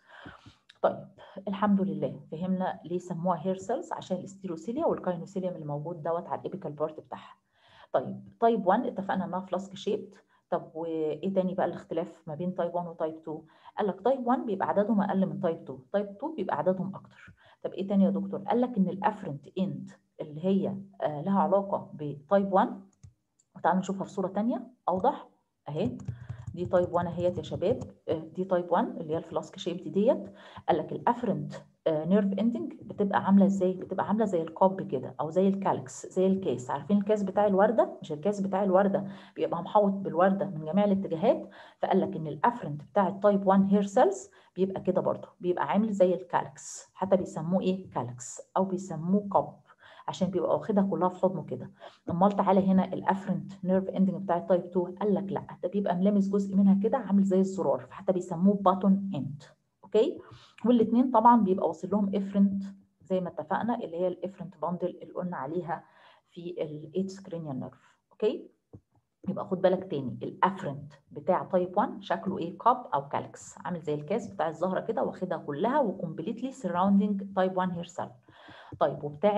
[SPEAKER 1] طيب الحمد لله فهمنا ليه سموها هير سيلز عشان الاستيروسيليا والكاينوسيليوم اللي موجود دوت على الابيكال بارت بتاعها طيب تايب 1 اتفقنا انها فلاسك شيبت طب وايه تاني بقى الاختلاف ما بين تايب 1 وتايب 2 قال لك تايب 1 بيبقى عددهم اقل من تايب 2 تايب 2 بيبقى عددهم اكتر طب ايه تاني يا دكتور قال لك ان الافرنت اند اللي هي آه لها علاقه بتايب 1 تعالوا نشوفها في صوره تانية اوضح اهي دي تايب 1 اهيت يا شباب دي تايب 1 اللي هي الفلاسك شيب ديت قال لك الافرنت نيرف اندنج بتبقى عامله ازاي بتبقى عامله زي الكوب كده او زي الكالكس زي الكاس عارفين الكاس بتاع الورده مش الكاس بتاع الورده بيبقى محوط بالورده من جميع الاتجاهات فقال لك ان الافرنت بتاع التايب 1 هير سيلز بيبقى كده برضه بيبقى عامل زي الكالكس حتى بيسموه ايه كالكس او بيسموه كوب عشان بيبقى واخدها كلها في حضنه كده امال تعالى هنا الافرنت نيرف اندنج بتاع التايب 2 قال لك لا ده بيبقى ملامس جزء منها كده عامل زي الزرار فحتى بيسموه باتون اند اوكي والاثنين طبعا بيبقى واصل لهم افرنت زي ما اتفقنا اللي هي الافرنت باندل اللي قلنا عليها في الايت سكرينيال نيرف اوكي يبقى خد بالك تاني الافرنت بتاع تايب 1 شكله ايه كاب او كالكس عامل زي الكاس بتاع الزهره كده واخدها كلها وكومبليتلي سراوندينج تايب 1 هير سيل طيب وبتاع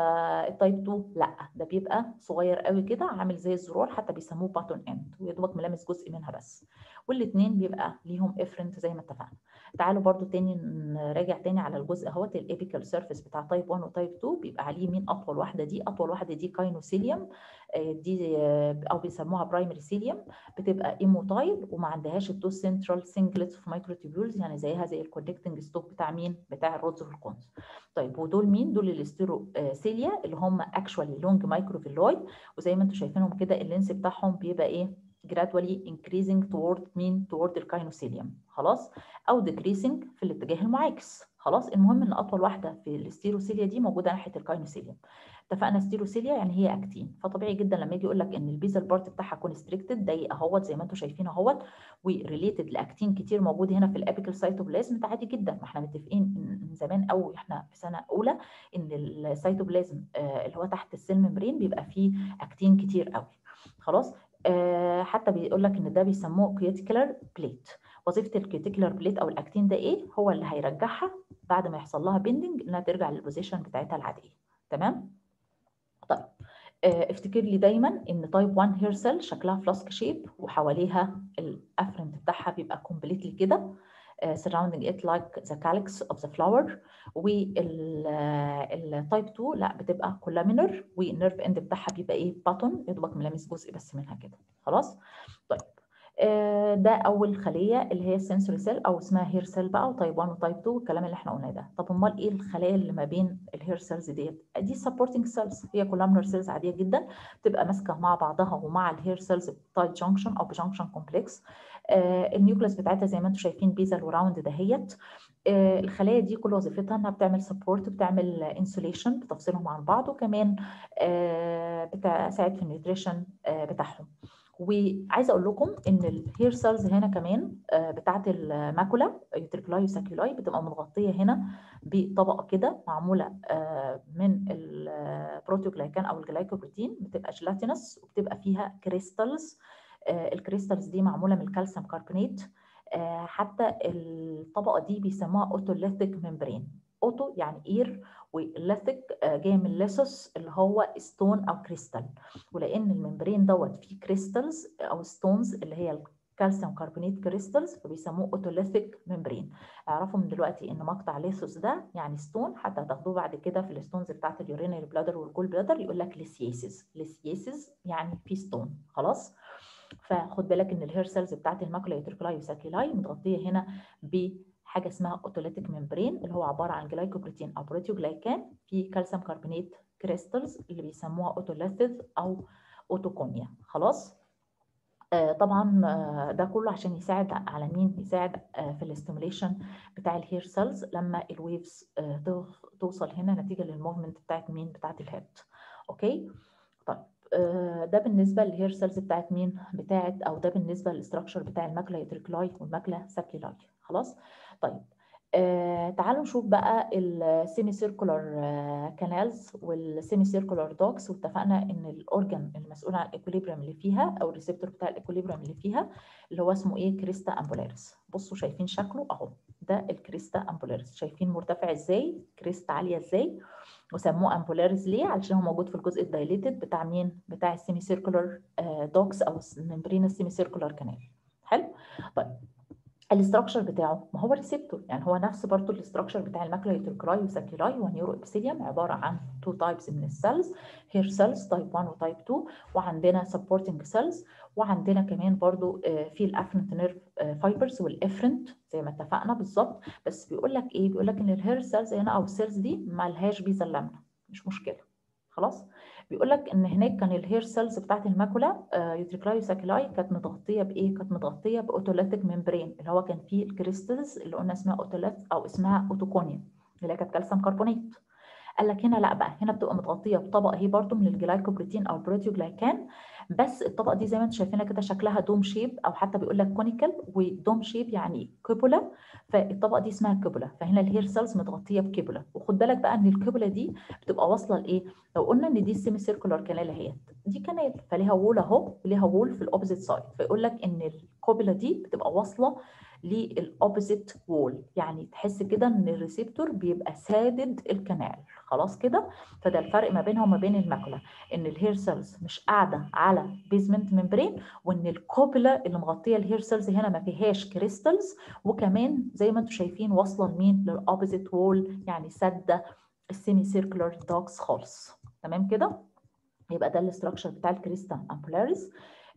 [SPEAKER 1] التايب 2 لا ده بيبقى صغير قوي كده عامل زي الزرار حتى بيسموه باتون اند ويا دوبك ملامس جزء منها بس والاثنين بيبقى ليهم افرنت زي ما اتفقنا تعالوا برضو تاني نراجع تاني على الجزء اهوت الابيكال سيرفيس بتاع تايب 1 وتايب 2 بيبقى عليه مين اطول واحده دي اطول واحده دي كاينوسيليوم دي او بيسموها برايمري سيليوم بتبقى ايموتايل وما عندهاش التو سنترال سنجلتس في مايكروتيبيولز يعني زيها زي الكونكتنج ستوك بتاع مين بتاع الرودز والكونز طيب ودول مين دول الاستيروسيليا اللي هم اكشوالي لونج مايكروفيلويد وزي ما انتم شايفينهم كده اللينس بتاعهم بيبقى ايه gradually increasing toward مين toward الكاينوسيليوم خلاص او decreasing في الاتجاه المعاكس خلاص المهم ان اطول واحده في الاستيروسيليا دي موجوده ناحيه الكاينوسيليوم اتفقنا ستيروسيليا يعني هي اكتين فطبيعي جدا لما يجي يقول لك ان البيزل بارت بتاعها كونستريكتد ضيق اهوت زي ما انتم شايفين اهوت وريليتد لاكتين كتير موجود هنا في الابيكال سايتوبلازم ده عادي جدا ما احنا متفقين من زمان قوي احنا في سنه اولى ان السيتوبلازم اللي هو تحت السيل ممبرين بيبقى فيه اكتين كتير قوي خلاص آه حتى بيقول لك ان ده بيسموه كيوتيكولار بليت وظيفه الكيوتيكولار بليت او الاكتين ده ايه هو اللي هيرجعها بعد ما يحصل لها بيندنج انها ترجع للبوزيشن بتاعتها العاديه تمام طيب آه افتكر لي دايما ان تايب 1 هير سيل شكلها فلاسك شيب وحواليها الافرنت بتاعها بيبقى كومبليتلي كده Uh, surrounding it like the calyx of the flower والتايب 2 لا بتبقى كولامينر والنيرف اند بتاعها بيبقى ايه باتون يا دوبك ملامس جزء بس منها كده خلاص طيب آه ده اول خليه اللي هي السنسوري سيل او اسمها هير سيل بقى وتايب 1 وتايب 2 والكلام اللي احنا قلناه ده طب امال ايه الخلايا اللي ما بين الهير سيلز ديت دي سبورتنج سيلز هي كولامنر سيلز عاديه جدا بتبقى ماسكه مع بعضها ومع الهير سيلز بتايب جانكشن او بجانكشن كومبلكس آه النيوكليس بتاعتها زي ما انتم شايفين بيزل وراوند دهيت آه الخلايا دي كل وظيفتها انها بتعمل سبورت بتعمل انسوليشن بتفصلهم عن بعض وكمان آه بتساعد في النيوتريشن بتاعهم وعايزه اقول لكم ان الهير سيلز هنا كمان بتاعه الماكولا يوتريكولاي وساكيولاي بتبقى متغطيه هنا بطبقه كده معموله من البروتيوجلايكان او الجلايكوبروتين بتبقى جيلاتينس وبتبقى فيها كريستالز الكريستالز دي معموله من الكالسيوم كاربونيت حتى الطبقه دي بيسموها اوتوليثيك ممبرين اوتو يعني اير والليثيك جاي من ليسوس اللي هو ستون او كريستال ولان الممبرين دوت فيه كريستالز او ستونز اللي هي الكالسيوم كاربونيت كريستالز فبيسموه اوتوليثيك ممبرين اعرفوا من دلوقتي ان مقطع ليسوس ده يعني ستون حتى هتاخدوه بعد كده في الستونز بتاعت اليورينري بلادر والجول بلادر يقول لك ليسيسيس ليسيسيس يعني في ستون خلاص فخد بالك ان الهير سيلز بتاعت الماكولا يوتريكولاي وساكيلاي متغطيه هنا ب حاجه اسمها اوتوليتيك ممبرين اللي هو عباره عن جلايكوبروتين او بروتيوجلايكان في كالسيوم كاربونيت كريستالز اللي بيسموها اوتوليثيز او اوتوكونيا خلاص آه طبعا آه ده كله عشان يساعد على مين يساعد آه في الاستيموليشن بتاع الهير سيلز لما الويفز توصل هنا نتيجه للموفمنت بتاعت مين بتاعت الهيد اوكي طيب ده بالنسبه للهير سيلز بتاعت مين بتاعت او ده بالنسبه للاستراكشر بتاع الماكلا يوتريكولاي والماكلا ساكيلاي خلاص طيب آه تعالوا نشوف بقى السيمي سيركولار كانالز والسيمي سيركولار دوكس واتفقنا ان الاورجن المسؤول عن الاكوليبريم اللي فيها او الريسبتور بتاع الاكوليبريم اللي فيها اللي هو اسمه ايه كريستا امبولاريس بصوا شايفين شكله اهو ده الكريستا امبولاريس شايفين مرتفع ازاي كريستا عاليه ازاي وسموه امبولاريس ليه علشان هو موجود في الجزء الدايليتد بتاع مين بتاع السيمي سيركولار دوكس او ممبرين السيمي سيركولار كانال حلو طيب الاستراكشر بتاعه ما هو ريسبتور يعني هو نفس برضه الاستراكشر بتاع الماكلا يوتركراي وساكيلاي ونيورو ابسيليوم عباره عن تو تايبس من السيلز هير سيلز تايب 1 وتايب 2 وعندنا سبورتنج سيلز وعندنا كمان برضه في الافرنت نيرف فايبرز والافرنت زي ما اتفقنا بالظبط بس بيقول لك ايه بيقول لك ان الهير سيلز هنا او السيلز دي ما لهاش بيزا لامنه مش مشكله خلاص بيقول لك ان هناك كان الهير سيلز بتاعت الماكولا يوتريكلاي وساكيلاي كانت متغطيه بايه كانت متغطيه باوتوليتيك ممبرين اللي هو كان فيه الكريستالز اللي قلنا اسمها اوتوليت او اسمها اوتوكونيا اللي هي كانت كالسيوم كربونات قال لك هنا لا بقى هنا بتبقى متغطيه بطبقه هي برضو من الجلايكوبروتين او البروتيوجلايكان بس الطبقه دي زي ما انتم شايفينها كده شكلها دوم شيب او حتى بيقول لك كونيكال ودوم شيب يعني كوبولا فالطبقه دي اسمها كوبولا فهنا الهير سيلز متغطيه بكوبولا وخد بالك بقى ان الكوبولا دي بتبقى واصله لايه لو قلنا ان دي السيمي سيركولار كانال اهيت دي كانال فليها وول اهو وليها وول في الاوبوزيت سايد فيقول لك ان الكوبولا دي بتبقى واصله للاوبوزيت وول يعني تحس كده ان الريسبتور بيبقى سادد الكنال خلاص كده فده الفرق ما بينها وما بين الماكولا ان الهير سيلز مش قاعده على بيزمنت ممبرين وان الكوبولا اللي مغطيه الهير سيلز هنا ما فيهاش كريستالز وكمان زي ما انتم شايفين واصله لمين للاوبوزيت وول يعني ساده السيمي سيركولار دوكس خالص تمام كده يبقى ده الاستراكشر بتاع الكريستا امبولاريس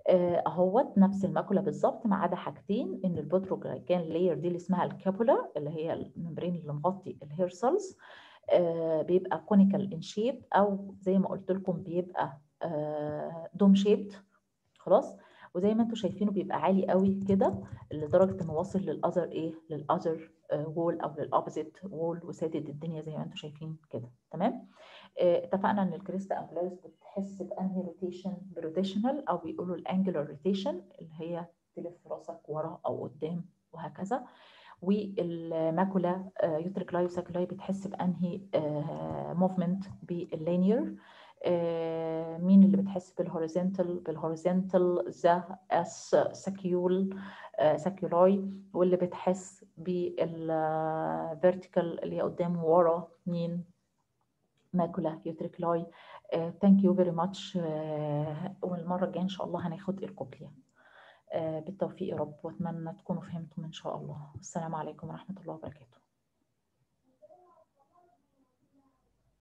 [SPEAKER 1] اهوت نفس الماكولا بالظبط ما عدا حاجتين ان البوتروجلايكان لاير دي اللي اسمها الكابولا اللي هي الممبرين اللي مغطي الهير سيلز آه بيبقى كونيكال ان شيب او زي ما قلت لكم بيبقى آه دوم شيبد خلاص وزي ما انتم شايفينه بيبقى عالي قوي كده لدرجه انه واصل للاذر ايه للاذر وول او للاوبزيت وول وسادد الدنيا زي ما انتم شايفين كده تمام آه، اتفقنا ان الكريستا امبلايز بتحس بانهي روتيشن بروتيشنال او بيقولوا الانجلر روتيشن اللي هي تلف راسك ورا او قدام وهكذا والماكولا يوتريكلاي وساكولاي بتحس بانهي موفمنت باللينير مين اللي بتحس بالهوريزونتال بالهوريزونتال ذا اس ساكيول ساكيولاي واللي بتحس بالفيرتيكال اللي هي قدام ورا مين ماكولا يوتريكلاي ثانك يو فيري ماتش والمره الجايه ان شاء الله هناخد الكوكليا بالتوفيق يا رب واتمنى تكونوا فهمتم ان شاء الله السلام عليكم ورحمه الله وبركاته